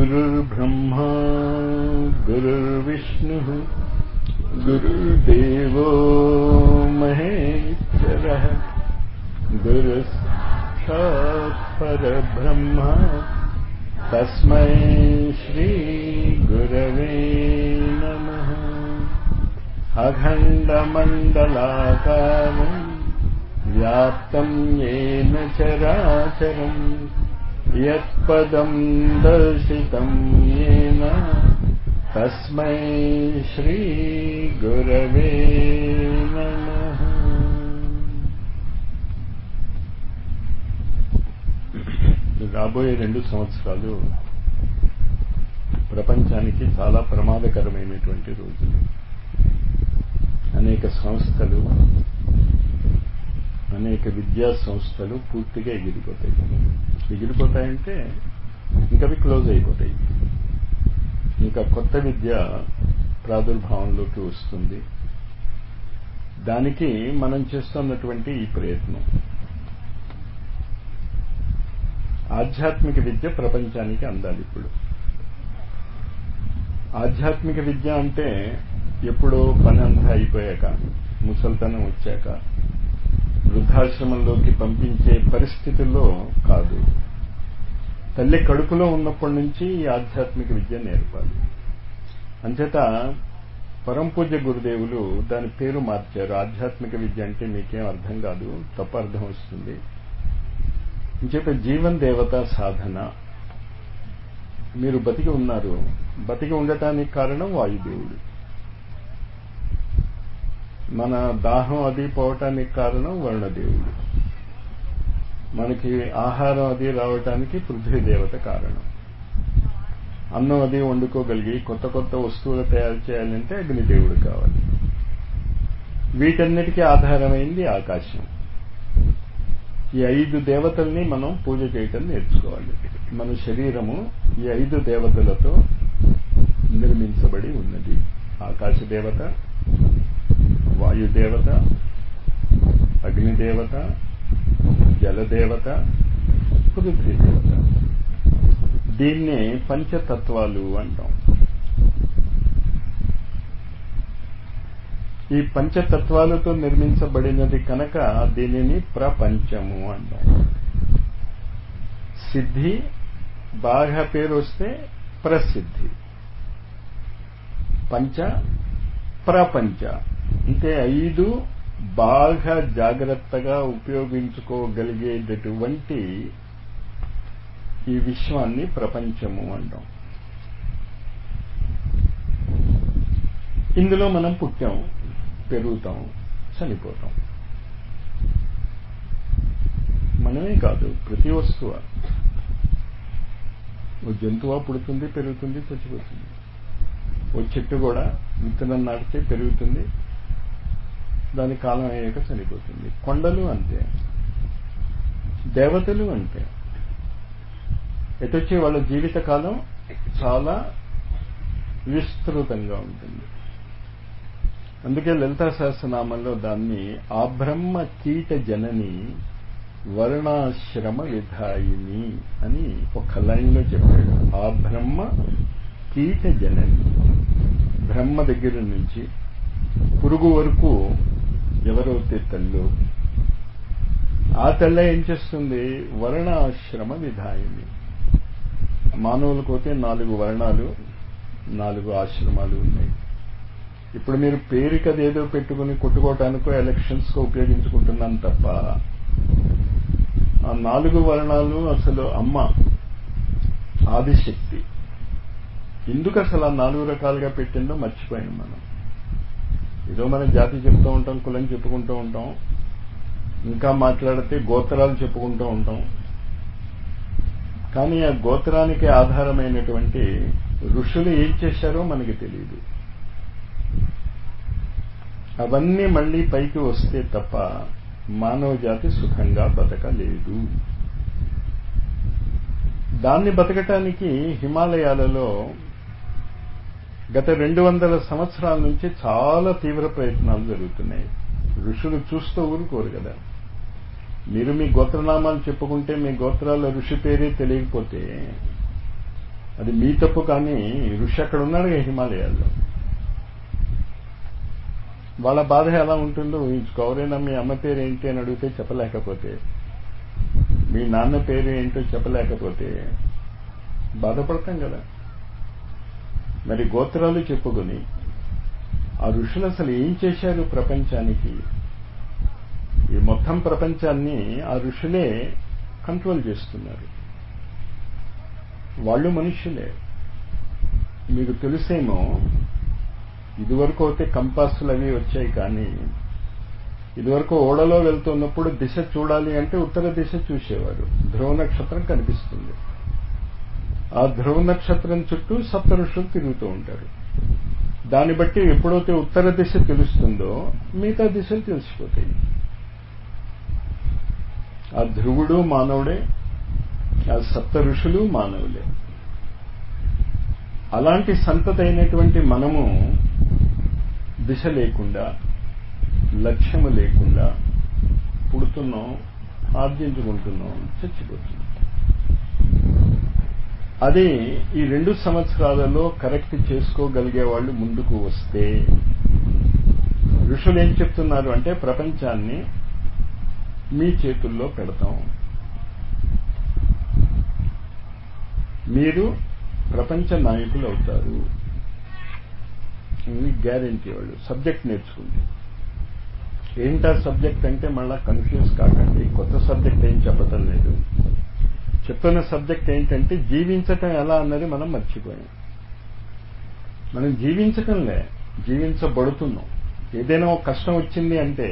गुरुर्ब्रह्मा गुरुर्विष्णुः गुरुर्देवो महेश्वरः गुरुसाक्षात् परब्रह्म तस्मै श्रीगुरवे नमः अखण्डमण्डलाकारम् व्याप्तं येन चराचरम् यत्पदं दर्शितं येन तस्मै श्रीगुरवे नमः రాబోయే రెండు సంవత్సరాలు ప్రపంచానికి చాలా ప్రమాదకరమైనటువంటి రోజులు అనేక సంస్థలు అనేక విద్యా సంస్థలు పూర్తిగా ఎగిరిపోతాయి ఎగిరిపోతాయంటే ఇంకా అవి క్లోజ్ అయిపోతాయి ఇంకా కొత్త విద్య ప్రాదుర్భావంలోకి వస్తుంది దానికి మనం చేస్తున్నటువంటి ఈ ప్రయత్నం ఆధ్యాత్మిక విద్య ప్రపంచానికి అందాలి ఇప్పుడు ఆధ్యాత్మిక విద్య అంటే ఎప్పుడో పని అంతా అయిపోయాక ముసల్తనం వచ్చాక వృద్ధాశ్రమంలోకి పంపించే పరిస్థితుల్లో కాదు తల్లి కడుపులో ఉన్నప్పటి నుంచి ఈ ఆధ్యాత్మిక విద్య నేర్పాలి అంచేత పరంపూజ్య గురుదేవులు దాని పేరు మార్చారు ఆధ్యాత్మిక విద్య అంటే మీకేం అర్థం కాదు తప్పు అర్థం వస్తుంది ఇంచేత జీవన్ దేవత సాధన మీరు బతికి ఉన్నారు బతికి ఉండటానికి కారణం వాయుదేవుడు మన దాహం అది పోవటానికి కారణం వరుణదేవుడు మనకి ఆహారం అది రావటానికి పృథ్వీదేవత కారణం అన్నం అది వండుకోగలిగి కొత్త కొత్త వస్తువులు తయారు చేయాలంటే అగ్నిదేవుడు కావాలి వీటన్నిటికీ ఆధారమైంది ఆకాశం ఈ ఐదు దేవతల్ని మనం పూజ చేయటం నేర్చుకోవాలి మన శరీరము ఈ ఐదు దేవతలతో నిర్మించబడి ఉన్నది ఆకాశ దేవత వాయుదేవత అగ్నిదేవత జలదేవత పృథ్వీదేవత దీన్నే పంచతత్వాలు అంటాం ఈ పంచతత్వాలతో నిర్మించబడినది కనుక దీనిని ప్రపంచము అంటాం సిద్ధి బాగా పేరు వస్తే ప్రసిద్ధి పంచ ప్రపంచ అంటే ఐదు బాగా జాగ్రత్తగా ఉపయోగించుకోగలిగేటటువంటి ఈ విశ్వాన్ని ప్రపంచము అంటాం ఇందులో మనం పుట్టాం పెరుగుతాం చనిపోతాం మనమే కాదు ప్రతి వస్తువు ఓ జంతువు పుడుతుంది పెరుగుతుంది చచ్చిపోతుంది ఓ చెట్టు కూడా విత్తనం నాటితే పెరుగుతుంది దాని కాలం అయ్యాక చనిపోతుంది కొండలు అంతే దేవతలు అంతే ఎటొచ్చి వాళ్ళ జీవిత కాలం చాలా విస్తృతంగా ఉంటుంది అందుకే లలితా సహస్రనామంలో దాన్ని ఆబ్రహ్మ కీట జనని వర్ణాశ్రమ విధాయిని అని ఒక లైన్లో చెప్పాడు ఆ బ్రహ్మ కీట జనని బ్రహ్మ దగ్గర నుంచి పురుగు వరకు ఎవరైతే తల్లు ఆ తల్ల ఏం చేస్తుంది వర్ణాశ్రమ విధాయిని మానవులకైతే నాలుగు వర్ణాలు నాలుగు ఆశ్రమాలు ఉన్నాయి ఇప్పుడు మీరు పేరుకది ఏదో పెట్టుకుని కొట్టుకోవటానికో ఎలక్షన్స్కో ఉపయోగించుకుంటున్నాను తప్ప ఆ నాలుగు వర్ణాలు అసలు అమ్మ ఆదిశక్తి ఎందుకు అసలు ఆ నాలుగు రకాలుగా పెట్టిందో మర్చిపోయాం మనం ఏదో మనం జాతి చెప్తూ ఉంటాం కులం చెప్పుకుంటూ ఉంటాం ఇంకా మాట్లాడితే గోత్రాలు చెప్పుకుంటూ ఉంటాం కానీ ఆ గోత్రానికి ఆధారమైనటువంటి ఋషులు ఏం చేశారో మనకి తెలియదు అవన్నీ మళ్ళీ పైకి వస్తే తప్ప మానవ జాతి సుఖంగా బతకలేదు దాన్ని బతకటానికి హిమాలయాలలో గత రెండు వందల సంవత్సరాల నుంచి చాలా తీవ్ర ప్రయత్నాలు జరుగుతున్నాయి ఋషులు చూస్తూ ఊరుకోరు కదా మీరు మీ గోత్రనామాలు చెప్పుకుంటే మీ గోత్రాల ఋషి పేరే తెలియకపోతే అది మీ తప్పు కానీ ఋషి అక్కడ ఉన్నాడు హిమాలయాల్లో వాళ్ళ బాధ ఎలా ఉంటుందో ఊహించుకో ఎవరైనా మీ అమ్మ పేరు ఏంటి అని అడిగితే చెప్పలేకపోతే మీ నాన్న పేరు ఏంటో చెప్పలేకపోతే బాధపడతాం కదా మరి గోత్రాలు చెప్పుకొని ఆ ఋషులు అసలు ఏం చేశారు ప్రపంచానికి ఈ మొత్తం ప్రపంచాన్ని ఆ ఋషులే కంట్రోల్ చేస్తున్నారు వాళ్ళు మనుష్యులే మీకు తెలిసేమో ఇదివరకు అయితే కంపాసులు అవి వచ్చాయి కానీ ఇదివరకు ఓడలో వెళ్తున్నప్పుడు దిశ చూడాలి అంటే ఉత్తర దిశ చూసేవారు ధ్రువ నక్షత్రం కనిపిస్తుంది ఆ ధ్రువ నక్షత్రం చుట్టూ సప్త ఋషులు తిరుగుతూ ఉంటారు దాన్ని బట్టి ఎప్పుడైతే ఉత్తర దిశ తెలుస్తుందో మిగతా దిశలు తెలిసిపోతాయి ఆ ధ్రువుడు మానవుడే ఆ సప్త ఋషులు మానవులే అలాంటి సంతతి అయినటువంటి మనము దిశ లేకుండా లక్ష్యము లేకుండా పుడుతున్నాం ఆర్జించుకుంటున్నాం చచ్చిపోతున్నాం అది ఈ రెండు సంవత్సరాలలో కరెక్ట్ చేసుకోగలిగే వాళ్ళు ముందుకు వస్తే ఋషులు ఏం చెప్తున్నారు అంటే ప్రపంచాన్ని మీ చేతుల్లో పెడతాం మీరు ప్రపంచ నాయకులు అవుతారు ఇది గ్యారంటీ వాళ్ళు సబ్జెక్ట్ నేర్చుకుంటే ఏంటా సబ్జెక్ట్ అంటే మళ్ళా కన్ఫ్యూజ్ కాకండి కొత్త సబ్జెక్ట్ ఏం చెప్పటం లేదు చెప్తున్న సబ్జెక్ట్ ఏంటంటే జీవించటం ఎలా అన్నది మనం మర్చిపోయాం మనం జీవించటంలే జీవించబడుతున్నాం ఏదైనా ఒక కష్టం వచ్చింది అంటే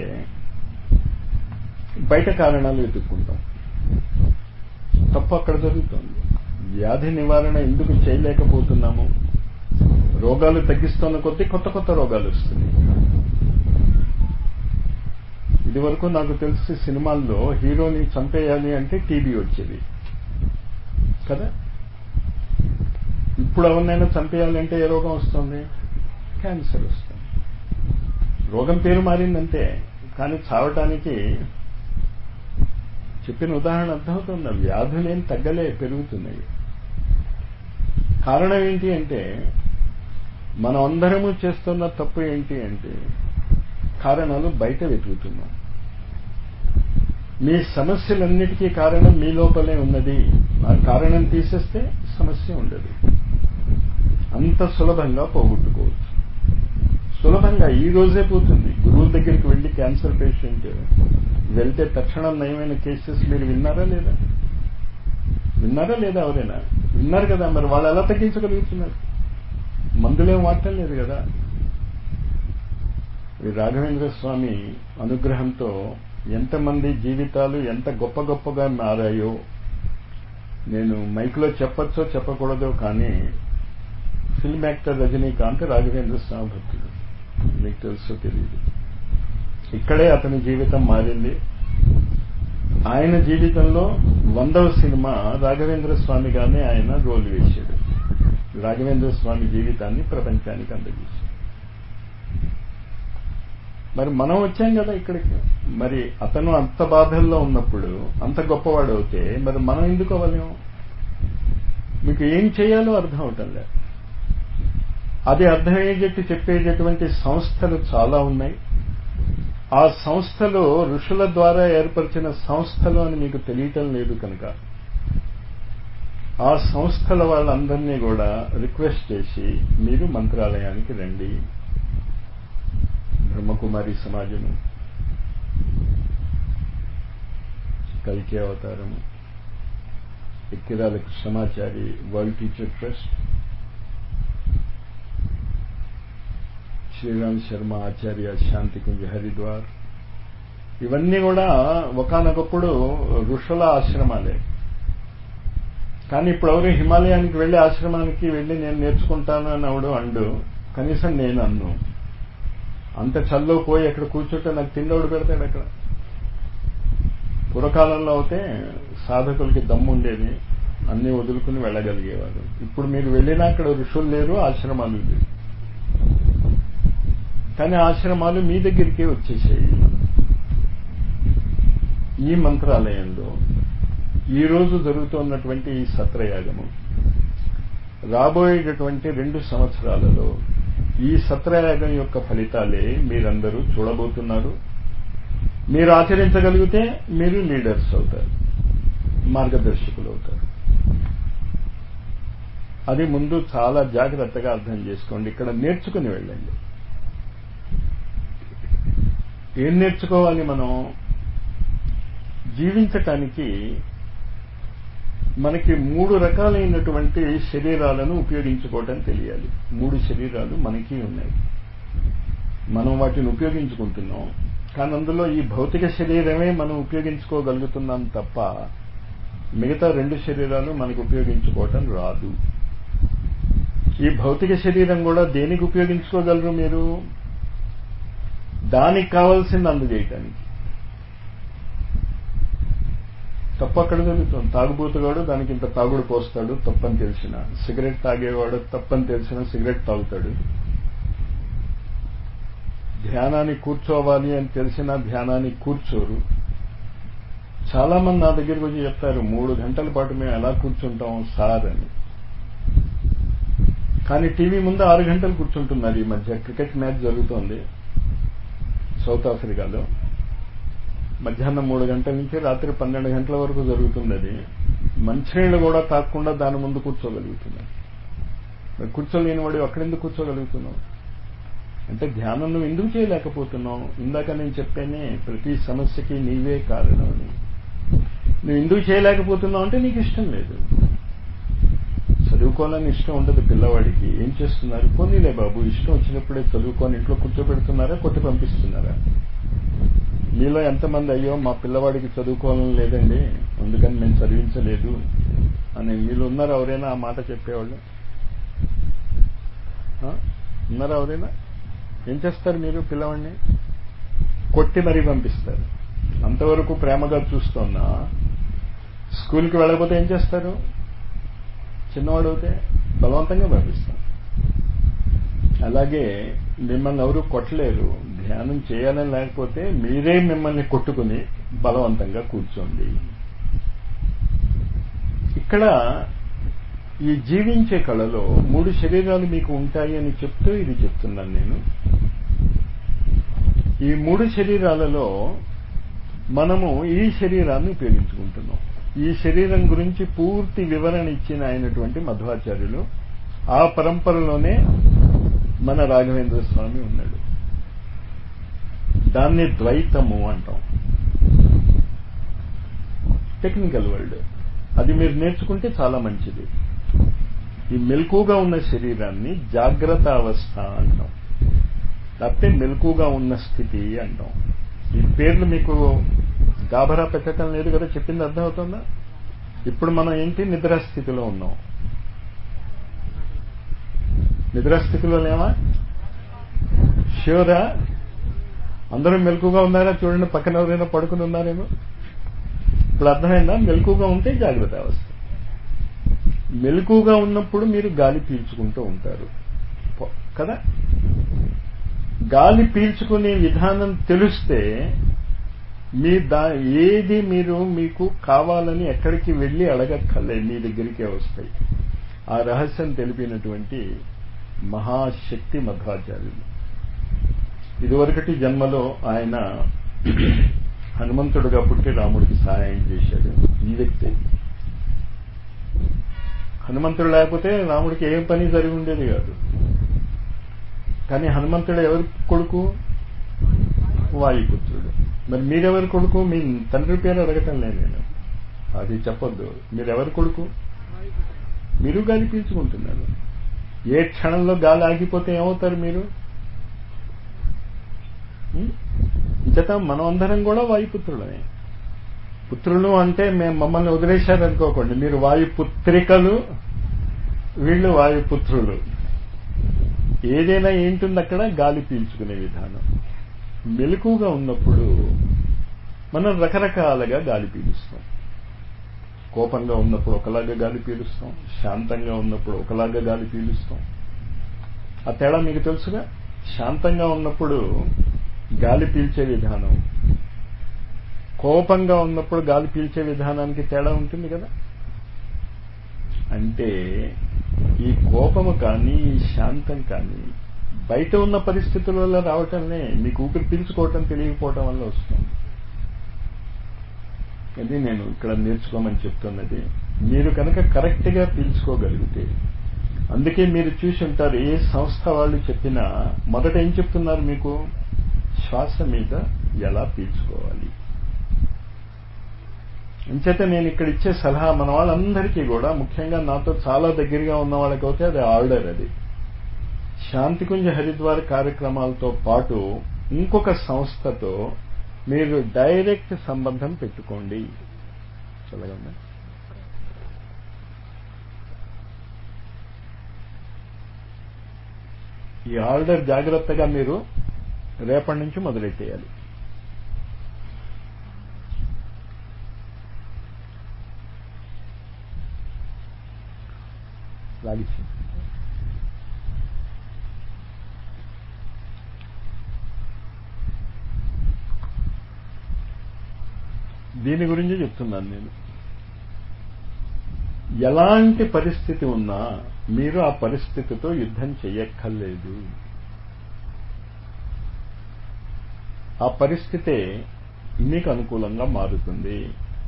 బయట కారణాలు వెతుక్కుంటాం తప్పు అక్కడ జరుగుతుంది వ్యాధి నివారణ ఎందుకు చేయలేకపోతున్నాము రోగాలు తగ్గిస్తున్న కొద్దీ కొత్త కొత్త రోగాలు వస్తున్నాయి ఇది వరకు నాకు తెలిసి సినిమాల్లో హీరోని చంపేయాలి అంటే టీబీ వచ్చేది కదా ఇప్పుడు ఎవరినైనా చంపేయాలంటే ఏ రోగం వస్తుంది క్యాన్సర్ వస్తుంది రోగం పేరు మారిందంతే కానీ చావటానికి చెప్పిన ఉదాహరణ అర్థమవుతుంది వ్యాధులేం తగ్గలే పెరుగుతున్నాయి కారణం ఏంటి అంటే మనం అందరము చేస్తున్న తప్పు ఏంటి అంటే కారణాలు బయట వెతుకుతున్నాం మీ సమస్యలన్నిటికీ కారణం మీ లోపలే ఉన్నది ఆ కారణం తీసేస్తే సమస్య ఉండదు అంత సులభంగా పోగొట్టుకోవచ్చు సులభంగా ఈ రోజే పోతుంది గురువుల దగ్గరికి వెళ్ళి క్యాన్సర్ పేషెంట్ వెళ్తే తక్షణం నయమైన కేసెస్ మీరు విన్నారా లేదా విన్నారా లేదా ఎవరైనా విన్నారు కదా మరి వాళ్ళు ఎలా తగ్గించగలుగుతున్నారు మందులేం వాడటం లేదు కదా ఈ రాఘవేంద్ర స్వామి అనుగ్రహంతో ఎంతమంది జీవితాలు ఎంత గొప్ప గొప్పగా మారాయో నేను మైక్లో చెప్పచ్చో చెప్పకూడదో కానీ ఫిల్మ్ యాక్టర్ రజనీకాంత్ రాఘవేంద్ర స్వామి భక్తుడు మీకు తెలుసో తెలియదు ఇక్కడే అతని జీవితం మారింది ఆయన జీవితంలో వందవ సినిమా రాఘవేంద్ర స్వామిగానే ఆయన రోల్ వేశాడు రాఘవేంద్ర స్వామి జీవితాన్ని ప్రపంచానికి అందజేశాడు మరి మనం వచ్చాం కదా ఇక్కడికి మరి అతను అంత బాధల్లో ఉన్నప్పుడు అంత గొప్పవాడు అవుతే మరి మనం ఎందుకు అవ్వలేము మీకు ఏం చేయాలో అర్థం అవటం లేదు అది అర్థమయ్యేటట్టు చెప్పేటటువంటి సంస్థలు చాలా ఉన్నాయి ఆ సంస్థలు ఋషుల ద్వారా ఏర్పరిచిన సంస్థలు అని మీకు తెలియటం లేదు కనుక ఆ సంస్థల వాళ్ళందరినీ కూడా రిక్వెస్ట్ చేసి మీరు మంత్రాలయానికి రండి బ్రహ్మకుమారి సమాజము కల్కి అవతారము Ekkirala Krishnamachari world teacher trust Sriram Sharma Acharya Shantikunj Haridwar ఇవన్నీ కూడా ఒకనొకప్పుడు ఋషుల ఆశ్రమాలే కానీ ఇప్పుడు ఎవరు హిమాలయానికి వెళ్ళి ఆశ్రమానికి వెళ్ళి నేను నేర్చుకుంటాను అని అవడు అండు కనీసం నేను అన్ను అంత చల్లో పోయి అక్కడ కూర్చుంటే నాకు తిండవుడు పెడతాడు అక్కడ పూర్వకాలంలో అయితే సాధకులకి దమ్ము ఉండేది అన్ని వదులుకుని వెళ్ళగలిగేవారు ఇప్పుడు మీరు వెళ్ళినా అక్కడ ఋషులు లేరు ఆశ్రమాలు లేరు కానీ ఆశ్రమాలు మీ దగ్గరికే వచ్చేసాయి ఈ మంత్రాలయంలో ఈ రోజు జరుగుతున్నటువంటి ఈ సత్రయాగము రాబోయేటటువంటి రెండు సంవత్సరాలలో ఈ సత్రయాగం యొక్క ఫలితాలే మీరందరూ చూడబోతున్నారు మీరు ఆచరించగలిగితే మీరు లీడర్స్ అవుతారు మార్గదర్శకులు అవుతారు అది ముందు చాలా జాగ్రత్తగా అర్థం చేసుకోండి ఇక్కడ నేర్చుకుని వెళ్ళండి ఏం నేర్చుకోవాలి మనం జీవించటానికి మనకి మూడు రకాలైనటువంటి శరీరాలను ఉపయోగించుకోవటం తెలియాలి మూడు శరీరాలు మనకి ఉన్నాయి మనం వాటిని ఉపయోగించుకుంటున్నాం కానీ అందులో ఈ భౌతిక శరీరమే మనం ఉపయోగించుకోగలుగుతున్నాం తప్ప మిగతా రెండు శరీరాలు మనకు ఉపయోగించుకోవటం రాదు ఈ భౌతిక శరీరం కూడా దేనికి ఉపయోగించుకోగలరు మీరు దానికి కావాల్సింది అందజేయటానికి తప్పు అక్కడ జరుగుతుంది తాగుబోతుగాడు దానికి ఇంత తాగుడు పోస్తాడు తప్పని తెలిసిన సిగరెట్ తాగేవాడు తప్పని తెలిసిన సిగరెట్ తాగుతాడు ధ్యానాన్ని కూర్చోవాలి అని తెలిసిన ధ్యానాన్ని కూర్చోరు చాలా మంది నా దగ్గరికి వచ్చి చెప్తారు మూడు గంటల పాటు మేము ఎలా కూర్చుంటాం సార్ అని కానీ టీవీ ముందు ఆరు గంటలు కూర్చుంటున్నారు ఈ మధ్య క్రికెట్ మ్యాచ్ జరుగుతోంది సౌత్ ఆఫ్రికాలో మధ్యాహ్నం మూడు గంటల నుంచి రాత్రి పన్నెండు గంటల వరకు జరుగుతుంది అది మంచినీళ్ళు కూడా తాకుండా దాని ముందు కూర్చోగలుగుతున్నారు మరి కూర్చోలేని వాడు అక్కడెందుకు కూర్చోగలుగుతున్నావు అంటే ధ్యానం నువ్వు ఎందుకు చేయలేకపోతున్నావు ఇందాక నేను చెప్పానే ప్రతి సమస్యకి నీవే కారణం అని నువ్వు ఎందుకు చేయలేకపోతున్నావు అంటే నీకు ఇష్టం లేదు చదువుకోవాలని ఇష్టం ఉండదు పిల్లవాడికి ఏం చేస్తున్నారు పోనీలే బాబు ఇష్టం వచ్చినప్పుడే చదువుకొని ఇంట్లో కూర్చోబెడుతున్నారా కొట్టి పంపిస్తున్నారా మీలో ఎంతమంది అయ్యో మా పిల్లవాడికి చదువుకోవాలని లేదండి అందుకని మేము చదివించలేదు అని మీరు ఉన్నారు ఎవరైనా ఆ మాట చెప్పేవాళ్ళు ఉన్నారా ఎవరైనా ఏం చేస్తారు మీరు పిల్లవాడిని కొట్టి మరీ పంపిస్తారు అంతవరకు ప్రేమగా చూస్తున్నా స్కూల్కి వెళ్ళకపోతే ఏం చేస్తారు చిన్నవాడు అయితే బలవంతంగా పంపిస్తాం అలాగే మిమ్మల్ని ఎవరు కొట్టలేరు ధ్యానం చేయాలని లేకపోతే మీరే మిమ్మల్ని కొట్టుకుని బలవంతంగా కూర్చోండి ఇక్కడ ఈ జీవించే కళలో మూడు శరీరాలు మీకు ఉంటాయి అని చెప్తూ ఇది చెప్తున్నాను నేను ఈ మూడు శరీరాలలో మనము ఈ శరీరాన్ని ఉపయోగించుకుంటున్నాం ఈ శరీరం గురించి పూర్తి వివరణ ఇచ్చిన అయినటువంటి మధ్వాచార్యులు ఆ పరంపరలోనే మన రాఘవేంద్ర స్వామి ఉన్నాడు దాన్ని ద్వైతము అంటాం టెక్నికల్ వర్డ్ అది మీరు నేర్చుకుంటే చాలా మంచిది ఈ మెలకుగా ఉన్న శరీరాన్ని జాగ్రత్త అవస్థ అంటాం లేకపోతే మెలకుగా ఉన్న స్థితి అంటాం ఈ పేర్లు మీకు గాభరా పెట్టడం లేదు కదా చెప్పింది అర్థమవుతుందా ఇప్పుడు మనం ఏంటి నిద్రాస్థితిలో ఉన్నాం నిద్రాస్థితిలో లేమా ష్యూరా అందరూ మెలకుగా ఉన్నారా చూడండి పక్కన ఎవరైనా పడుకుని ఉన్నారేమో ఇప్పుడు అర్థమైందా మెలకుగా ఉంటే జాగ్రత్త అవస్థ మెలకుగా ఉన్నప్పుడు మీరు గాలి పీల్చుకుంటూ ఉంటారు కదా గాలి పీల్చుకునే విధానం తెలిస్తే మీ దా ఏది మీరు మీకు కావాలని ఎక్కడికి వెళ్ళి అడగక్కర్లే మీ దగ్గరికే వస్తాయి ఆ రహస్యం తెలిపినటువంటి మహాశక్తి మధ్వాచార్యులు ఇదివరకటి జన్మలో ఆయన హనుమంతుడుగా పుట్టి రాముడికి సహాయం చేశాడు ఈ వ్యక్తి హనుమంతుడు లేకపోతే రాముడికి ఏం పని జరిగి ఉండేది కాదు కానీ హనుమంతుడు ఎవరి కొడుకు వాయుపుత్రుడు మరి మీరెవరి కొడుకు మీ తండ్రి పేరు అడగటం లేదు నేను అది చెప్పొద్దు మీరెవరి కొడుకు మీరు గాలి పీల్చుకుంటున్నారు ఏ క్షణంలో గాలి ఆగిపోతే ఏమవుతారు మీరు ఇంకత మనమందరం కూడా వాయుపుత్రులమే పుత్రులు అంటే మేము మమ్మల్ని వదిలేశారనుకోకండి మీరు వాయుపుత్రికలు వీళ్ళు వాయుపుత్రులు ఏదైనా ఏంటుంది అక్కడ గాలి పీల్చుకునే విధానం మెలకుగా ఉన్నప్పుడు మనం రకరకాలుగా గాలి పీలుస్తాం కోపంగా ఉన్నప్పుడు ఒకలాగా గాలి పీలుస్తాం శాంతంగా ఉన్నప్పుడు ఒకలాగా గాలి పీలుస్తాం ఆ తేడా మీకు తెలుసుగా శాంతంగా ఉన్నప్పుడు గాలి పీల్చే విధానం కోపంగా ఉన్నప్పుడు గాలి పీల్చే విధానానికి తేడా ఉంటుంది కదా అంటే ఈ కోపము కానీ ఈ శాంతం కానీ బయట ఉన్న పరిస్థితుల వల్ల రావటంలే మీకు ఊపిరి పీల్చుకోవటం తెలియకపోవటం వల్ల వస్తుంది అది నేను ఇక్కడ నేర్చుకోమని చెప్తున్నది మీరు కనుక కరెక్ట్గా పీల్చుకోగలిగితే అందుకే మీరు చూసి ఉంటారు ఏ సంస్థ వాళ్ళు చెప్పినా మొదట ఏం చెప్తున్నారు మీకు శ్వాస మీద ఎలా పీల్చుకోవాలి అంచేత నేను ఇక్కడ ఇచ్చే సలహా మన వాళ్ళందరికీ కూడా ముఖ్యంగా నాతో చాలా దగ్గరగా ఉన్న వాళ్ళకైతే అది ఆర్డర్ అది శాంతికుంజ హరిద్వార్ కార్యక్రమాలతో పాటు ఇంకొక సంస్థతో మీరు డైరెక్ట్ సంబంధం పెట్టుకోండి చల్లగా ఈ ఆర్డర్ జాగ్రత్తగా మీరు రేపటి నుంచి మొదలెట్టేయాలి లాగిచ్చి దీని గురించి చెప్తున్నాను నేను ఎలాంటి పరిస్థితి ఉన్నా మీరు ఆ పరిస్థితితో యుద్ధం చెయ్యక్కర్లేదు ఆ పరిస్థితే మీకు అనుకూలంగా మారుతుంది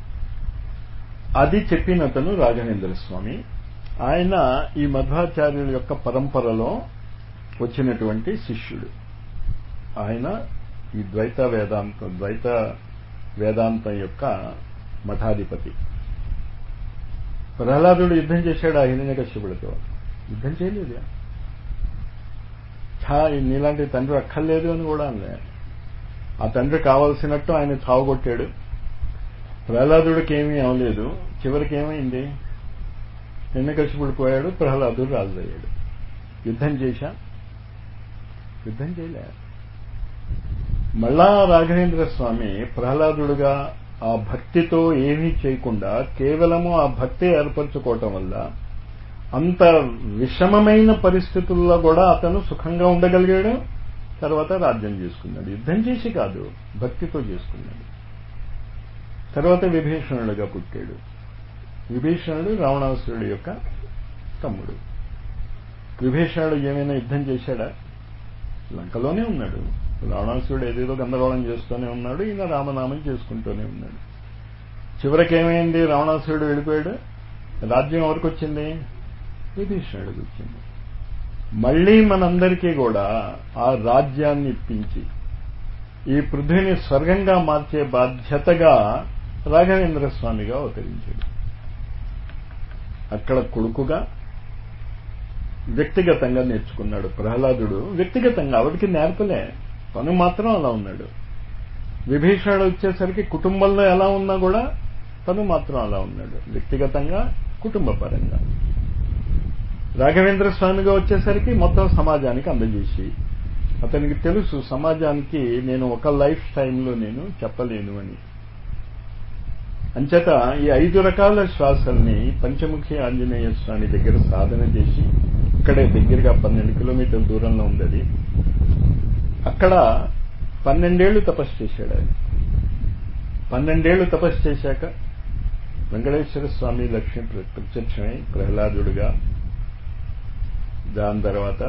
అది చెప్పినతను రాఘవేంద్ర స్వామి ఆయన ఈ మధ్వాచార్యుల యొక్క పరంపరలో వచ్చినటువంటి శిష్యుడు ఆయన ఈ ద్వైత వేదాంతం ద్వైత వేదాంతం యొక్క మఠాధిపతి ప్రహ్లాదుడు యుద్ధం చేశాడు ఆ హిరణ్యకశ్యపుడితో యుద్ధం చేయలేదు ఛా నీలాంటి తండ్రి అక్కర్లేదు అని కూడా అనలే ఆ తండ్రి కావాల్సినట్టు ఆయన చావుగొట్టాడు ప్రహ్లాదుడికి ఏమీ అవలేదు చివరికి ఏమైంది హిరణ్యకశ్యపుడు పోయాడు ప్రహ్లాదుడు రాజు అయ్యాడు యుద్ధం చేశా యుద్ధం చేయలే మళ్ళా రాఘవేంద్ర స్వామి ప్రహ్లాదుడుగా ఆ భక్తితో ఏమీ చేయకుండా కేవలము ఆ భక్తి ఏర్పరచుకోవటం వల్ల అంత విషమమైన పరిస్థితుల్లో కూడా అతను సుఖంగా ఉండగలిగాడు తర్వాత రాజ్యం చేసుకున్నాడు యుద్ధం చేసి కాదు భక్తితో చేసుకున్నాడు తర్వాత విభీషణుడుగా పుట్టాడు విభీషణుడు రావణాసురుడు యొక్క తమ్ముడు విభీషణుడు ఏమైనా యుద్ధం చేశాడా లంకలోనే ఉన్నాడు రావణాసురుడు ఏదేదో గందరగోళం చేస్తూనే ఉన్నాడు ఈయన రామనామం చేసుకుంటూనే ఉన్నాడు చివరికి ఏమైంది రావణాసురుడు వెళ్ళిపోయాడు రాజ్యం ఎవరికి వచ్చింది విభీషణుడికి వచ్చింది మళ్లీ మనందరికీ కూడా ఆ రాజ్యాన్ని ఇప్పించి ఈ పృథ్వీని స్వర్గంగా మార్చే బాధ్యతగా రాఘవేంద్ర స్వామిగా అవతరించాడు అక్కడ కొడుకుగా వ్యక్తిగతంగా నేర్చుకున్నాడు ప్రహ్లాదుడు వ్యక్తిగతంగా ఆవిడికి నేర్పలే తను మాత్రం అలా ఉన్నాడు విభీషణుడు వచ్చేసరికి కుటుంబంలో ఎలా ఉన్నా కూడా తను మాత్రం అలా ఉన్నాడు వ్యక్తిగతంగా కుటుంబ పరంగా రాఘవేంద్ర స్వామిగా వచ్చేసరికి మొత్తం సమాజానికి అందజేసి అతనికి తెలుసు సమాజానికి నేను ఒక లైఫ్ టైంలో నేను చెప్పలేను అని అంచేత ఈ ఐదు రకాల శ్వాసల్ని పంచముఖి ఆంజనేయ స్వామి దగ్గర సాధన చేసి ఇక్కడే దగ్గరగా పన్నెండు కిలోమీటర్ల దూరంలో ఉంది అది అక్కడ పన్నెండేళ్లు తపస్సు చేశాడు ఆయన పన్నెండేళ్లు తపస్సు చేశాక వెంకటేశ్వర స్వామి లక్ష్మి ప్రత్యక్షమై ప్రహ్లాదుడుగా దాని తర్వాత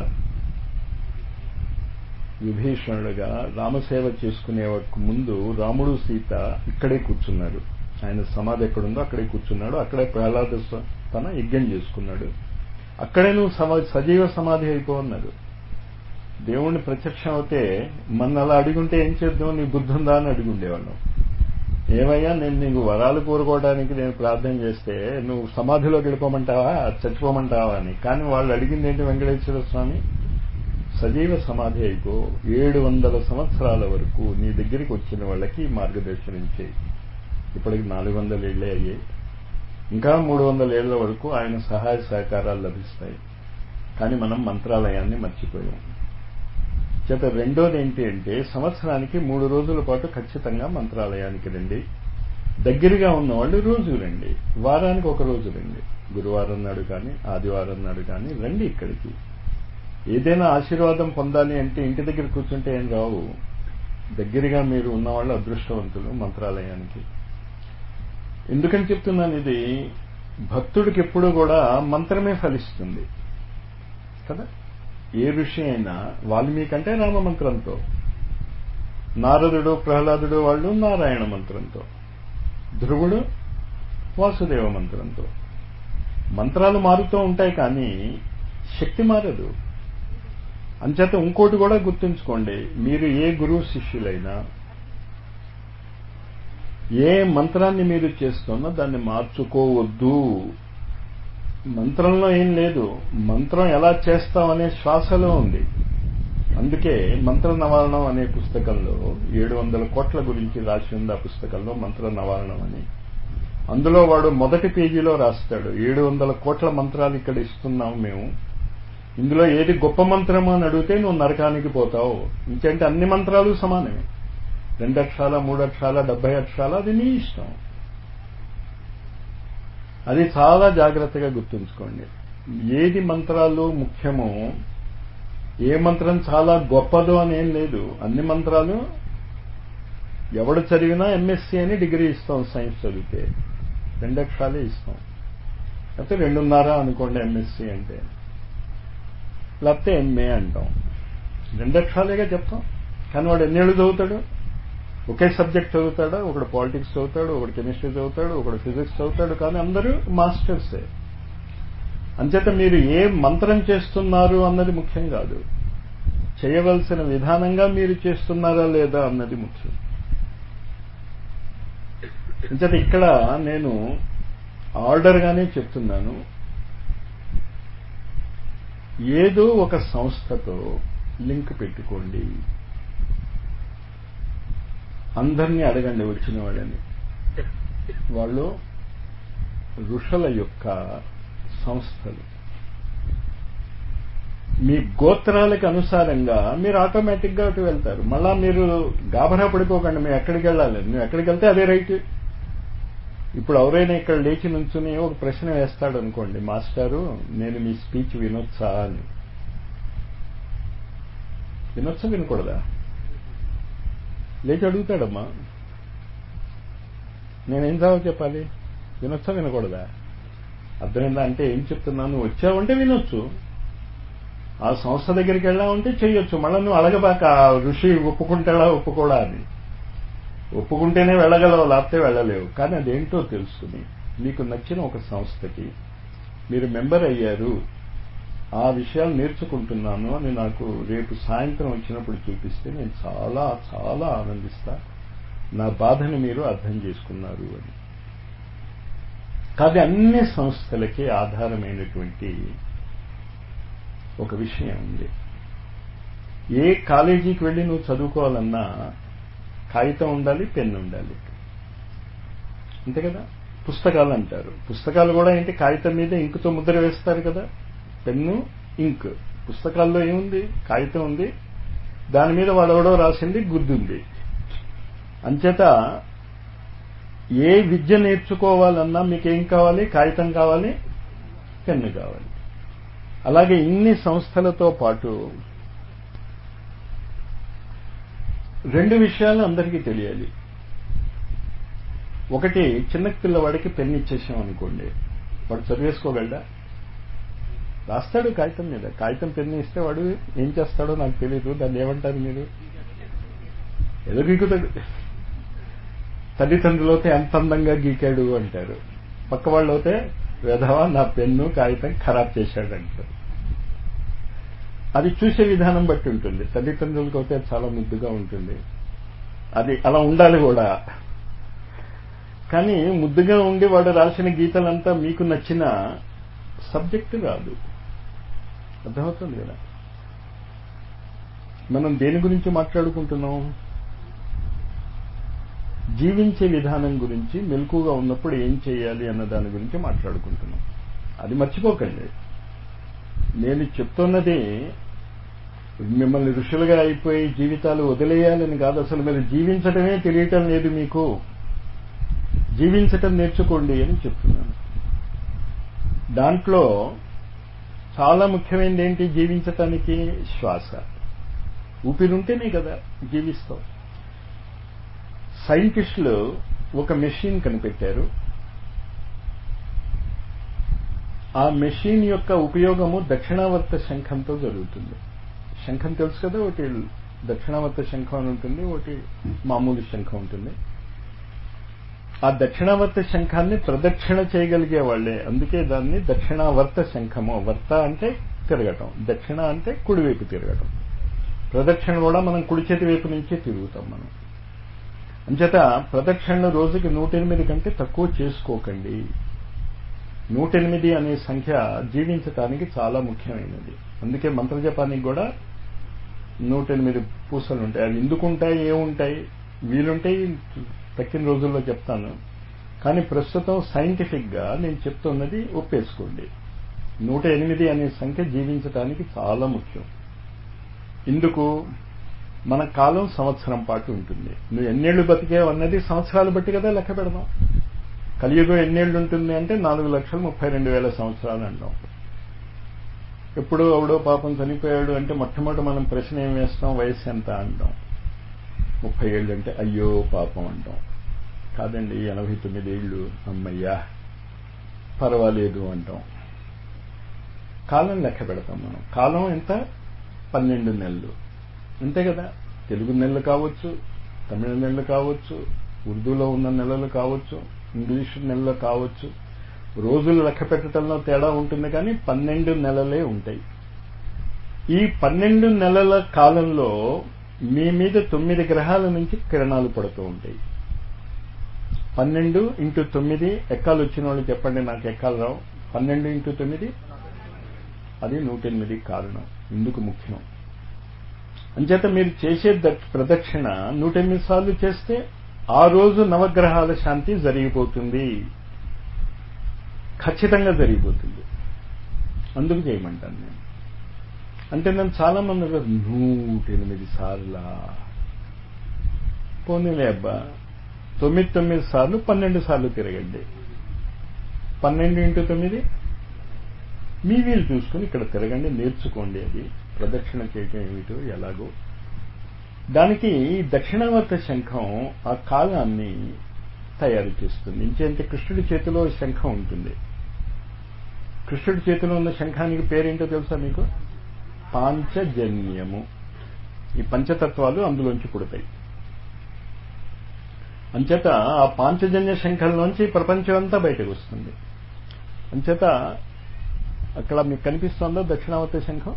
విభీషణుడుగా రామసేవ చేసుకునే ముందు రాముడు సీత ఇక్కడే కూర్చున్నారు ఆయన సమాధి ఎక్కడుందో అక్కడే కూర్చున్నాడు అక్కడే ప్రహ్లాద తన యజ్ఞం చేసుకున్నాడు అక్కడే నువ్వు సజీవ సమాధి అయిపోన్నారు దేవుణ్ణి ప్రత్యక్షం అవుతే మన అలా అడిగుంటే ఏం చేద్దాం నీ బుద్ధి ఉందా అని అడిగుండేవాళ్ళం ఏమయ్యా నేను నీకు వరాలు కోరుకోవడానికి నేను ప్రార్థన చేస్తే నువ్వు సమాధిలోకి వెళ్ళిపోమంటావా చచ్చిపోమంటావా అని కానీ వాళ్ళు అడిగింది ఏంటి వెంకటేశ్వర స్వామి సజీవ సమాధి అయిపో ఏడు వందల సంవత్సరాల వరకు నీ దగ్గరికి వచ్చిన వాళ్ళకి మార్గదర్శనం చేయి ఇప్పటికి నాలుగు వందల ఏళ్లే అయ్యాయి ఇంకా మూడు వందల ఏళ్ల వరకు ఆయన సహాయ సహకారాలు లభిస్తాయి కానీ మనం మంత్రాలయాన్ని మర్చిపోయాం చేత రెండోది ఏంటి అంటే సంవత్సరానికి మూడు రోజుల పాటు ఖచ్చితంగా మంత్రాలయానికి రండి దగ్గరగా ఉన్నవాళ్ళు రోజు రండి వారానికి ఒక రోజు రండి గురువారం నాడు కానీ ఆదివారం నాడు కానీ రండి ఇక్కడికి ఏదైనా ఆశీర్వాదం పొందాలి అంటే ఇంటి దగ్గర కూర్చుంటే ఏం రావు దగ్గరగా మీరు ఉన్నవాళ్ళు అదృష్టవంతులు మంత్రాలయానికి ఎందుకని చెప్తున్నాను ఇది భక్తుడికి ఎప్పుడు కూడా మంత్రమే ఫలిస్తుంది కదా ఏ ఋషి అయినా వాల్మీకి అంటే రామ మంత్రంతో నారదుడు ప్రహ్లాదుడు వాళ్ళు నారాయణ మంత్రంతో ధ్రువుడు వాసుదేవ మంత్రంతో మంత్రాలు మారుతూ ఉంటాయి కానీ శక్తి మారదు అంచేత ఇంకోటి కూడా గుర్తుంచుకోండి మీరు ఏ గురువు శిష్యులైనా ఏ మంత్రాన్ని మీరు చేస్తున్నా దాన్ని మార్చుకోవద్దు మంత్రంలో ఏం లేదు మంత్రం ఎలా చేస్తాం అనే శ్వాసలో ఉంది అందుకే మంత్ర నవారణం అనే పుస్తకంలో ఏడు వందల కోట్ల గురించి రాసి ఉంది ఆ పుస్తకంలో మంత్ర నవారణం అని అందులో వాడు మొదటి పేజీలో రాస్తాడు ఏడు వందల కోట్ల మంత్రాలు ఇక్కడ ఇస్తున్నాం మేము ఇందులో ఏది గొప్ప మంత్రమో అని అడిగితే నువ్వు నరకానికి పోతావు ఇంకంటే అన్ని మంత్రాలు సమానమే రెండు అక్షరాల మూడు అక్షరాల డెబ్బై అక్షరాల అది నీ ఇష్టం అది చాలా జాగ్రత్తగా గుర్తుంచుకోండి ఏది మంత్రాలు ముఖ్యమో ఏ మంత్రం చాలా గొప్పదో అని ఏం లేదు అన్ని మంత్రాలు ఎవడు చదివినా ఎంఎస్సీ అని డిగ్రీ ఇస్తాం సైన్స్ చదివితే రెండు అక్షరాలే ఇస్తాం లేకపోతే రెండున్నర అనుకోండి ఎంఎస్సీ అంటే లేకపోతే ఎంఏ అంటాం రెండు అక్షరాలేగా చెప్తాం కానీ వాడు ఎన్నేళ్ళు చదువుతాడు ఒకే సబ్జెక్ట్ చదువుతాడా ఒకడు పాలిటిక్స్ చదువుతాడు ఒకడు కెమిస్ట్రీ చదువుతాడు ఒకడు ఫిజిక్స్ చదువుతాడు కానీ అందరూ మాస్టర్సే అంచేత మీరు ఏ మంత్రం చేస్తున్నారు అన్నది ముఖ్యం కాదు చేయవలసిన విధానంగా మీరు చేస్తున్నారా లేదా అన్నది ముఖ్యం అంచేత ఇక్కడ నేను ఆర్డర్గానే చెప్తున్నాను ఏదో ఒక సంస్థతో లింక్ పెట్టుకోండి అందరినీ అడగండి వచ్చిన వాళ్ళని వాళ్ళు ఋషుల యొక్క సంస్థలు మీ గోత్రాలకు అనుసారంగా మీరు ఆటోమేటిక్గా అటు వెళ్తారు మళ్ళా మీరు గాబరా పడిపోకండి మేము ఎక్కడికి వెళ్ళాలి నువ్వు ఎక్కడికి వెళ్తే అదే రైట్ ఇప్పుడు ఎవరైనా ఇక్కడ లేచి నుంచుని ఒక ప్రశ్న వేస్తాడు అనుకోండి మాస్టారు నేను మీ స్పీచ్ వినొచ్చా అని వినొచ్చా వినకూడదా లేచి అడుగుతాడమ్మా నేనేం జవాబు చెప్పాలి వినొచ్చా వినకూడదా అర్థమైందా అంటే ఏం చెప్తున్నాను వచ్చావంటే వినొచ్చు ఆ సంస్థ దగ్గరికి వెళ్ళావంటే చెయ్యొచ్చు మళ్ళీ నువ్వు అడగబాక ఋషి ఒప్పుకుంటాడా ఒప్పుకోడా అని ఒప్పుకుంటేనే వెళ్ళగలవు లేకపోతే వెళ్ళలేవు కానీ అదేంటో తెలుసుకుని మీకు నచ్చిన ఒక సంస్థకి మీరు మెంబర్ అయ్యారు ఆ విషయాలు నేర్చుకుంటున్నాను అని నాకు రేపు సాయంత్రం వచ్చినప్పుడు చూపిస్తే నేను చాలా చాలా ఆనందిస్తా నా బాధని మీరు అర్థం చేసుకున్నారు అని కాదు అన్ని సంస్థలకి ఆధారమైనటువంటి ఒక విషయం ఉంది ఏ కాలేజీకి వెళ్ళి నువ్వు చదువుకోవాలన్నా కాగితం ఉండాలి పెన్ను ఉండాలి అంతే కదా పుస్తకాలు అంటారు పుస్తకాలు కూడా ఏంటి కాగితం మీద ఇంకుతో ముద్ర వేస్తారు కదా పెన్ను ఇంక్ పుస్తకాల్లో ఏముంది కాగితం ఉంది దాని మీద వాడెవడో రాసింది గుర్తుంది అంచేత ఏ విద్య నేర్చుకోవాలన్నా మీకేం కావాలి కాగితం కావాలి పెన్ను కావాలి అలాగే ఇన్ని సంస్థలతో పాటు రెండు విషయాలు అందరికీ తెలియాలి ఒకటి చిన్న పిల్లవాడికి పెన్ను ఇచ్చేసాం అనుకోండి వాడు చదివేసుకోగలడా రాస్తాడు కాగితం మీద కాగితం పెన్ను ఇస్తే వాడు ఏం చేస్తాడో నాకు తెలియదు దాన్ని ఏమంటారు మీరు ఏదో గీకుతాడు తల్లిదండ్రులైతే ఎంత అందంగా గీకాడు అంటారు పక్క వాళ్ళు అయితే వేధవా నా పెన్ను కాగితం ఖరాబ్ చేశాడు అంటారు అది చూసే విధానం బట్టి ఉంటుంది తల్లిదండ్రులకు అయితే చాలా ముద్దుగా ఉంటుంది అది అలా ఉండాలి కూడా కానీ ముద్దుగా ఉండి వాడు రాసిన గీతలంతా మీకు నచ్చిన సబ్జెక్టు కాదు అర్థమవుతుంది కదా మనం దేని గురించి మాట్లాడుకుంటున్నాం జీవించే విధానం గురించి మెలకుగా ఉన్నప్పుడు ఏం చేయాలి అన్న దాని గురించి మాట్లాడుకుంటున్నాం అది మర్చిపోకండి నేను చెప్తున్నది మిమ్మల్ని ఋషులుగా అయిపోయి జీవితాలు వదిలేయాలని కాదు అసలు మీరు జీవించడమే తెలియటం లేదు మీకు జీవించటం నేర్చుకోండి అని చెప్తున్నాను దాంట్లో చాలా ముఖ్యమైనది ఏంటి జీవించటానికి శ్వాస ఊపిరుంటేనే కదా జీవిస్తాం సైంటిస్టులు ఒక మెషిన్ కనిపెట్టారు ఆ మెషిన్ యొక్క ఉపయోగము దక్షిణావర్త శంఖంతో జరుగుతుంది శంఖం తెలుసు కదా ఒకటి దక్షిణావర్త శంఖం అని ఉంటుంది ఒకటి మామూలు శంఖం ఉంటుంది ఆ దక్షిణావర్త శంఖాన్ని ప్రదక్షిణ చేయగలిగే వాళ్ళే అందుకే దాన్ని దక్షిణావర్త శంఖము వర్త అంటే తిరగటం దక్షిణ అంటే కుడివైపు తిరగటం ప్రదక్షిణ కూడా మనం కుడి చేతి వైపు నుంచే తిరుగుతాం మనం అంచేత ప్రదక్షిణలు రోజుకి నూట ఎనిమిది కంటే తక్కువ చేసుకోకండి నూట ఎనిమిది అనే సంఖ్య జీవించటానికి చాలా ముఖ్యమైనది అందుకే మంత్రజపానికి కూడా నూట ఎనిమిది పూసలు ఉంటాయి అవి ఎందుకుంటాయి ఏముంటాయి వీలుంటాయి తక్కిన రోజుల్లో చెప్తాను కానీ ప్రస్తుతం సైంటిఫిక్ గా నేను చెప్తున్నది ఒప్పేసుకోండి నూట ఎనిమిది అనే సంఖ్య జీవించటానికి చాలా ముఖ్యం ఇందుకు మన కాలం సంవత్సరం పాటు ఉంటుంది నువ్వు ఎన్నేళ్లు బతికేవు అన్నది సంవత్సరాలు బట్టి కదా లెక్క పెడదాం కలియుగం ఎన్నేళ్లు ఉంటుంది అంటే నాలుగు లక్షల ముప్పై రెండు వేల సంవత్సరాలు అంటాం ఎప్పుడో ఎవడో పాపం చనిపోయాడు అంటే మొట్టమొదటి మనం ప్రశ్న ఏం వేస్తాం వయస్సు ఎంత అంటాం ముప్పై ఏళ్ళు అంటే అయ్యో పాపం అంటాం కాదండి ఎనభై తొమ్మిది ఏళ్ళు అమ్మయ్యా పర్వాలేదు అంటాం కాలం లెక్క పెడతాం మనం కాలం ఎంత పన్నెండు నెలలు అంతే కదా తెలుగు నెలలు కావచ్చు తమిళ నెలలు కావచ్చు ఉర్దూలో ఉన్న నెలలు కావచ్చు ఇంగ్లీష్ నెలలు కావచ్చు రోజులు లెక్క పెట్టడంలో తేడా ఉంటుంది కానీ పన్నెండు నెలలే ఉంటాయి ఈ పన్నెండు నెలల కాలంలో మీ మీద తొమ్మిది గ్రహాల నుంచి కిరణాలు పడుతూ ఉంటాయి పన్నెండు ఇంటూ తొమ్మిది ఎక్కాలు వచ్చిన వాళ్ళు చెప్పండి నాకు ఎక్కాలు రావు పన్నెండు ఇంటూ తొమ్మిది అది నూట ఎనిమిది కారణం ఇందుకు ముఖ్యం అంచేత మీరు చేసే ప్రదక్షిణ నూట ఎనిమిది సార్లు చేస్తే ఆ రోజు నవగ్రహాల శాంతి జరిగిపోతుంది ఖచ్చితంగా జరిగిపోతుంది అందుకు చేయమంటాను నేను అంటే నేను చాలా మంది నూట ఎనిమిది సార్లా పోనీలే అబ్బా తొమ్మిది తొమ్మిది సార్లు పన్నెండు సార్లు తిరగండి పన్నెండు ఇంటూ తొమ్మిది మీ వీలు చూసుకుని ఇక్కడ తిరగండి నేర్చుకోండి అది ప్రదక్షిణ చేయటం ఏమిటో ఎలాగో దానికి దక్షిణావర్త శంఖం ఆ కాలాన్ని తయారు చేస్తుంది ఇంకేంటే కృష్ణుడి చేతిలో శంఖం ఉంటుంది కృష్ణుడి చేతిలో ఉన్న శంఖానికి పేరేంటో తెలుసా మీకు పాంచజన్యము ఈ పంచతత్వాలు అందులోంచి పుడతాయి అంచేత ఆ పాంచజన్య శంఖంలోంచి ప్రపంచం అంతా బయటకు వస్తుంది అంచేత అక్కడ మీకు కనిపిస్తోందా దక్షిణావర్త శంఖం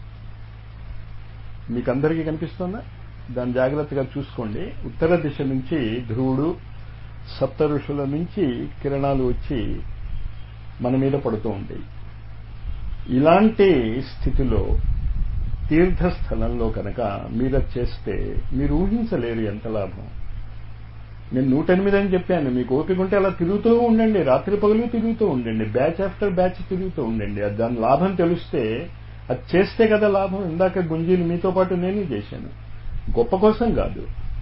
మీకు అందరికీ కనిపిస్తోందా దాన్ని జాగ్రత్తగా చూసుకోండి ఉత్తర దిశ నుంచి ధ్రువుడు సప్త ఋషుల నుంచి కిరణాలు వచ్చి మన మీద పడుతూ ఉంటాయి ఇలాంటి స్థితిలో తీర్థస్థలంలో కనుక మీరు చేస్తే మీరు ఊహించలేరు ఎంత లాభం నేను నూట ఎనిమిది అని చెప్పాను మీకు ఓపిక ఉంటే అలా తిరుగుతూ ఉండండి రాత్రి పగలు తిరుగుతూ ఉండండి బ్యాచ్ ఆఫ్టర్ బ్యాచ్ తిరుగుతూ ఉండండి దాని లాభం తెలిస్తే అది చేస్తే కదా లాభం ఇందాక గుంజీలు మీతో పాటు నేను చేశాను గొప్ప కోసం కాదు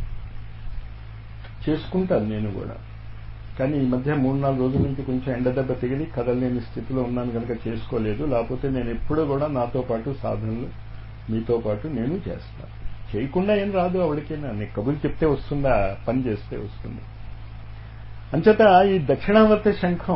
చేసుకుంటాను నేను కూడా కానీ ఈ మధ్య మూడు నాలుగు రోజుల నుంచి కొంచెం ఎండ దెబ్బ తిగిలి కదలలేని స్థితిలో ఉన్నాను కనుక చేసుకోలేదు లేకపోతే నేను ఎప్పుడూ కూడా నాతో పాటు సాధనలు మీతో పాటు నేను చేస్తాను చేయకుండా ఏం రాదు ఆవిడకైనా నీకు కబుర్లు చెప్తే వస్తుందా పని చేస్తే వస్తుంది అంచేత ఈ దక్షిణావర్త శంఖం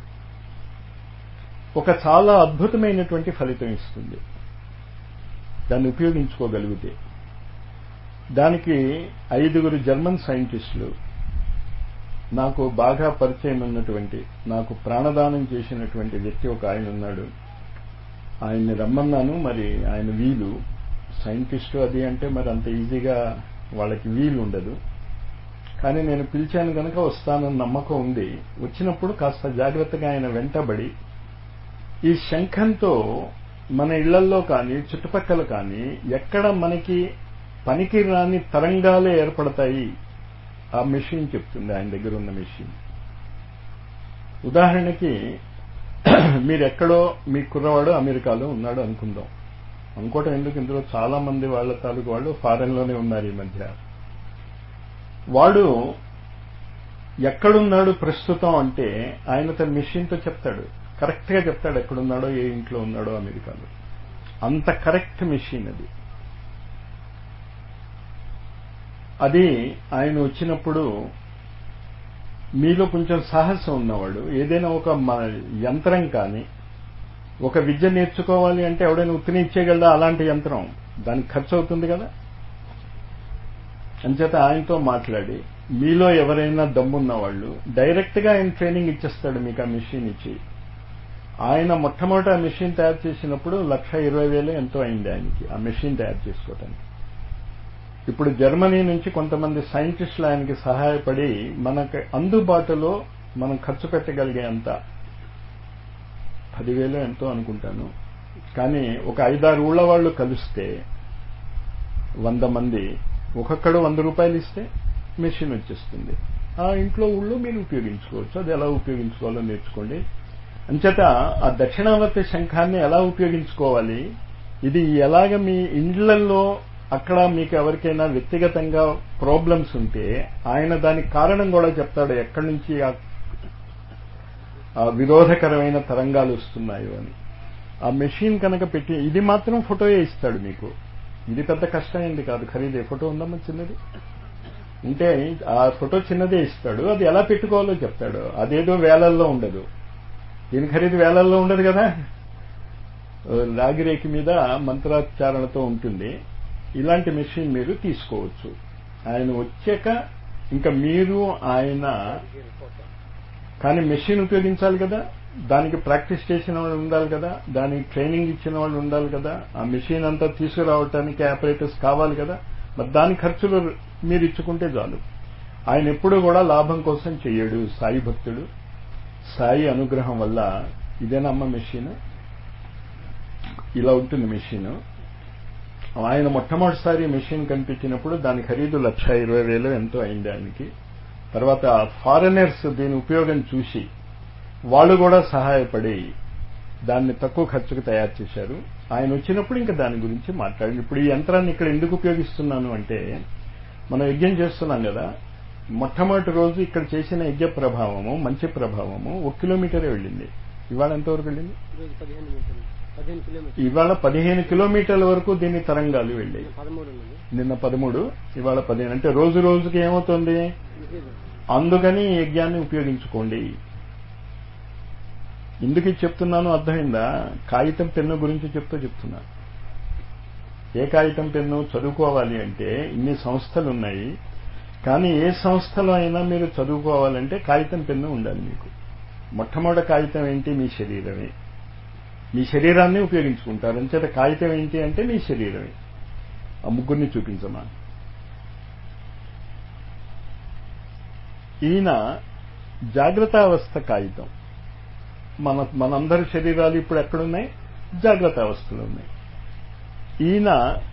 ఒక చాలా అద్భుతమైనటువంటి ఫలితం ఇస్తుంది దాన్ని ఉపయోగించుకోగలిగితే దానికి ఐదుగురు జర్మన్ సైంటిస్టులు నాకు బాగా పరిచయం ఉన్నటువంటి నాకు ప్రాణదానం చేసినటువంటి వ్యక్తి ఒక ఆయన ఉన్నాడు ఆయన్ని రమ్మన్నాను మరి ఆయన వీలు సైంటిస్టు అది అంటే మరి అంత ఈజీగా వాళ్ళకి వీలు ఉండదు కానీ నేను పిలిచాను కనుక వస్తానని నమ్మకం ఉంది వచ్చినప్పుడు కాస్త జాగ్రత్తగా ఆయన వెంటబడి ఈ శంఖంతో మన ఇళ్లల్లో కానీ చుట్టుపక్కల కానీ ఎక్కడ మనకి పనికి రాని తరంగాలు ఏర్పడతాయి ఆ మెషిన్ చెప్తుంది ఆయన దగ్గర ఉన్న మెషిన్ ఉదాహరణకి మీరు ఎక్కడో మీ కుర్రవాడు అమెరికాలో ఉన్నాడు అనుకుందాం అనుకోవటం ఎందుకు ఇందులో చాలా మంది వాళ్ళ తాలూకు వాళ్ళు ఫారెన్ లోనే ఉన్నారు ఈ మధ్య వాడు ఎక్కడున్నాడు ప్రస్తుతం అంటే ఆయన తన మెషిన్తో చెప్తాడు కరెక్ట్ గా చెప్తాడు ఎక్కడున్నాడో ఏ ఇంట్లో ఉన్నాడో అమెరికాలో అంత కరెక్ట్ మెషిన్ అది అది ఆయన వచ్చినప్పుడు మీలో కొంచెం సాహసం ఉన్నవాడు ఏదైనా ఒక యంత్రం కానీ ఒక విద్య నేర్చుకోవాలి అంటే ఎవడైనా ఉత్తిని ఇచ్చేయగలడా అలాంటి యంత్రం దానికి ఖర్చు అవుతుంది కదా అంచేత ఆయనతో మాట్లాడి మీలో ఎవరైనా దమ్మున్న వాళ్ళు డైరెక్ట్ గా ఆయన ట్రైనింగ్ ఇచ్చేస్తాడు మీకు ఆ మిషన్ ఇచ్చి ఆయన మొట్టమొదటి ఆ మిషన్ తయారు చేసినప్పుడు లక్ష ఇరవై వేలు ఎంతో అయింది ఆయనకి ఆ మిషన్ తయారు చేసుకోవటానికి ఇప్పుడు జర్మనీ నుంచి కొంతమంది సైంటిస్టులు ఆయనకి సహాయపడి మనకి అందుబాటులో మనం ఖర్చు పెట్టగలిగే అంత పదివేలు ఎంతో అనుకుంటాను కానీ ఒక ఐదారు ఊళ్ళ వాళ్ళు కలిస్తే వంద మంది ఒక్కొక్కడు వంద రూపాయలు ఇస్తే మెషిన్ వచ్చేస్తుంది ఆ ఇంట్లో ఊళ్ళో మీరు ఉపయోగించుకోవచ్చు అది ఎలా ఉపయోగించుకోవాలో నేర్చుకోండి అంచేత ఆ దక్షిణావర్తి శంఖాన్ని ఎలా ఉపయోగించుకోవాలి ఇది ఎలాగ మీ ఇండ్లలో అక్కడ మీకు ఎవరికైనా వ్యక్తిగతంగా ప్రాబ్లమ్స్ ఉంటే ఆయన దానికి కారణం కూడా చెప్తాడు ఎక్కడి నుంచి ఆ విరోధకరమైన తరంగాలు వస్తున్నాయో అని ఆ మెషిన్ కనుక పెట్టి ఇది మాత్రం ఫోటోయే ఇస్తాడు మీకు ఇది పెద్ద కష్టమైంది కాదు ఖరీదే ఫోటో ఉందమ్మా చిన్నది ఉంటే ఆ ఫోటో చిన్నదే ఇస్తాడు అది ఎలా పెట్టుకోవాలో చెప్తాడు అదేదో వేలల్లో ఉండదు దీని ఖరీదు వేలల్లో ఉండదు కదా రాగిరేకి మీద మంత్రోచ్చారణతో ఉంటుంది ఇలాంటి మెషిన్ మీరు తీసుకోవచ్చు ఆయన వచ్చాక ఇంకా మీరు ఆయన కానీ మెషిన్ ఉపయోగించాలి కదా దానికి ప్రాక్టీస్ చేసిన వాళ్ళు ఉండాలి కదా దానికి ట్రైనింగ్ ఇచ్చిన వాళ్ళు ఉండాలి కదా ఆ మెషిన్ అంతా తీసుకురావటానికి ఆపరేటర్స్ కావాలి కదా మరి దాని ఖర్చులు మీరు ఇచ్చుకుంటే చాలు ఆయన ఎప్పుడూ కూడా లాభం కోసం చెయ్యడు సాయి భక్తుడు సాయి అనుగ్రహం వల్ల ఇదేనమ్మ మెషిన్ ఇలా ఉంటుంది మెషిన్ ఆయన మొట్టమొదటిసారి మెషిన్ కనిపించినప్పుడు దాని ఖరీదు లక్ష ఇరవై వేలు ఎంతో అయింది ఆయనకి తర్వాత ఫారినర్స్ దీని ఉపయోగం చూసి వాళ్ళు కూడా సహాయపడి దాన్ని తక్కువ ఖర్చుకు తయారు చేశారు ఆయన వచ్చినప్పుడు ఇంకా దాని గురించి మాట్లాడి ఇప్పుడు ఈ యంత్రాన్ని ఇక్కడ ఎందుకు ఉపయోగిస్తున్నాను అంటే మనం యజ్ఞం చేస్తున్నాం కదా మొట్టమొదటి రోజు ఇక్కడ చేసిన యజ్ఞ ప్రభావము మంచి ప్రభావము ఒక కిలోమీటరే వెళ్ళింది ఇవాళ ఎంతవరకు వెళ్ళింది ఇవాళ పదిహేను కిలోమీటర్ల వరకు దీని తరంగాలు వెళ్ళాయి నిన్న పదమూడు ఇవాళ పదిహేను అంటే రోజు రోజుకి ఏమవుతుంది అందుకని ఈ యజ్ఞాన్ని ఉపయోగించుకోండి ఎందుకు చెప్తున్నాను అర్థమైందా కాగితం పెన్ను గురించి చెప్తూ చెప్తున్నా ఏ కాగితం పెన్ను చదువుకోవాలి అంటే ఇన్ని సంస్థలు ఉన్నాయి కానీ ఏ సంస్థలో అయినా మీరు చదువుకోవాలంటే కాగితం పెన్ను ఉండాలి మీకు మొట్టమొదటి కాగితం ఏంటి మీ శరీరమే మీ శరీరాన్ని ఉపయోగించుకుంటారు అంచేత కాగితం ఏంటి అంటే మీ శరీరమే ఆ ముగ్గురిని చూపించమా ఈయన జాగ్రత్తావస్థ కాగితం మన మనందరి శరీరాలు ఇప్పుడు ఎక్కడున్నాయి జాగ్రత్త అవస్థలు ఉన్నాయి ఈయన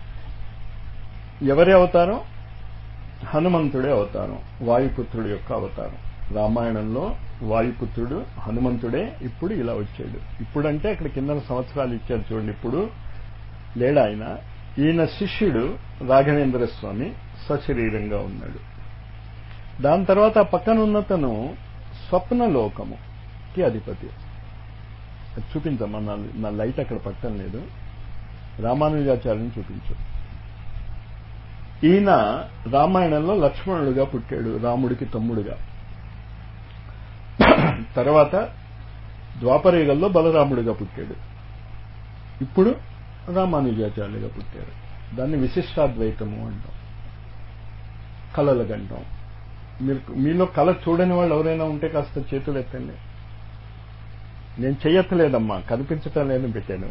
ఎవరి అవతారం హనుమంతుడే అవతారం వాయుపుత్రుడి యొక్క అవతారం రామాయణంలో వాయుపుత్రుడు హనుమంతుడే ఇప్పుడు ఇలా వచ్చాడు ఇప్పుడంటే అక్కడ కింద సంవత్సరాలు ఇచ్చారు చూడండి ఇప్పుడు లేడా ఆయన ఈయన శిష్యుడు రాఘవేంద్ర స్వామి సశరీరంగా ఉన్నాడు దాని తర్వాత పక్కన ఉన్నతను స్వప్నలోకముకి అధిపతి అది చూపించమ్మా నా నా లైట్ అక్కడ పట్టడం లేదు రామానుజాచార్యని చూపించు ఈయన రామాయణంలో లక్ష్మణుడుగా పుట్టాడు రాముడికి తమ్ముడుగా తర్వాత ద్వాపరేగల్లో బలరాముడిగా పుట్టాడు ఇప్పుడు రామానుజాచార్యులుగా పుట్టారు దాన్ని విశిష్టాద్వైతము అంటాం కళల గంటాం మీరు మీలో కళ చూడని వాళ్ళు ఎవరైనా ఉంటే కాస్త చేతులు ఎత్తండి నేను చెయ్యట్లేదమ్మా కనిపించటం లేదని పెట్టాను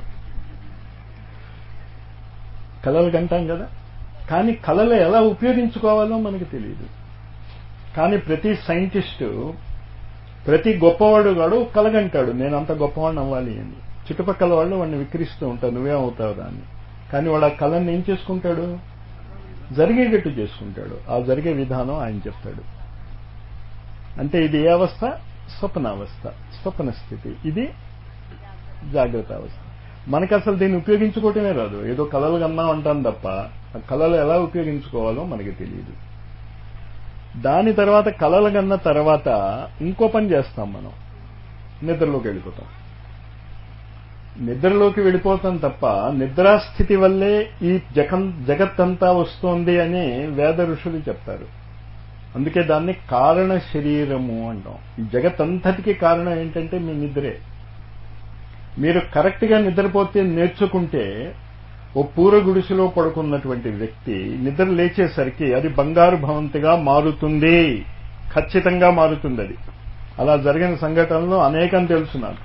కళలు కంటాం కదా కానీ కళలు ఎలా ఉపయోగించుకోవాలో మనకి తెలియదు కానీ ప్రతి సైంటిస్టు ప్రతి గొప్పవాడు గాడు కలగంటాడు నేను అంత గొప్పవాడిని అవ్వాలి అని చుట్టుపక్కల వాళ్ళు వాడిని విక్రిస్తూ ఉంటారు నువ్వే అవుతావు దాన్ని కానీ వాడు ఆ కళని ఏం చేసుకుంటాడు జరిగేటట్టు చేసుకుంటాడు ఆ జరిగే విధానం ఆయన చెప్తాడు అంటే ఇది ఏ అవస్థ స్వప్నావస్థ స్వప్న స్థితి ఇది జాగ్రత్త అవస్థ మనకి అసలు దీన్ని ఉపయోగించుకోవటమే రాదు ఏదో కళలు కన్నా అంటాం తప్ప ఆ కళలు ఎలా ఉపయోగించుకోవాలో మనకి తెలియదు దాని తర్వాత కళలు కన్న తర్వాత ఇంకో పని చేస్తాం మనం నిద్రలోకి వెళ్ళిపోతాం నిద్రలోకి వెళ్ళిపోతాం తప్ప నిద్రాస్థితి వల్లే ఈ జగన్ జగత్తంతా వస్తోంది అని వేద ఋషులు చెప్తారు అందుకే దాన్ని కారణ శరీరము అంటాం ఈ జగత్తంతటికి కారణం ఏంటంటే మీ నిద్రే మీరు కరెక్ట్గా నిద్రపోతే నేర్చుకుంటే ఓ పూర గుడిసెలో పడుకున్నటువంటి వ్యక్తి నిద్ర లేచేసరికి అది బంగారు భవంతిగా మారుతుంది ఖచ్చితంగా మారుతుంది అది అలా జరిగిన సంఘటనలు అనేకం తెలుసు నాకు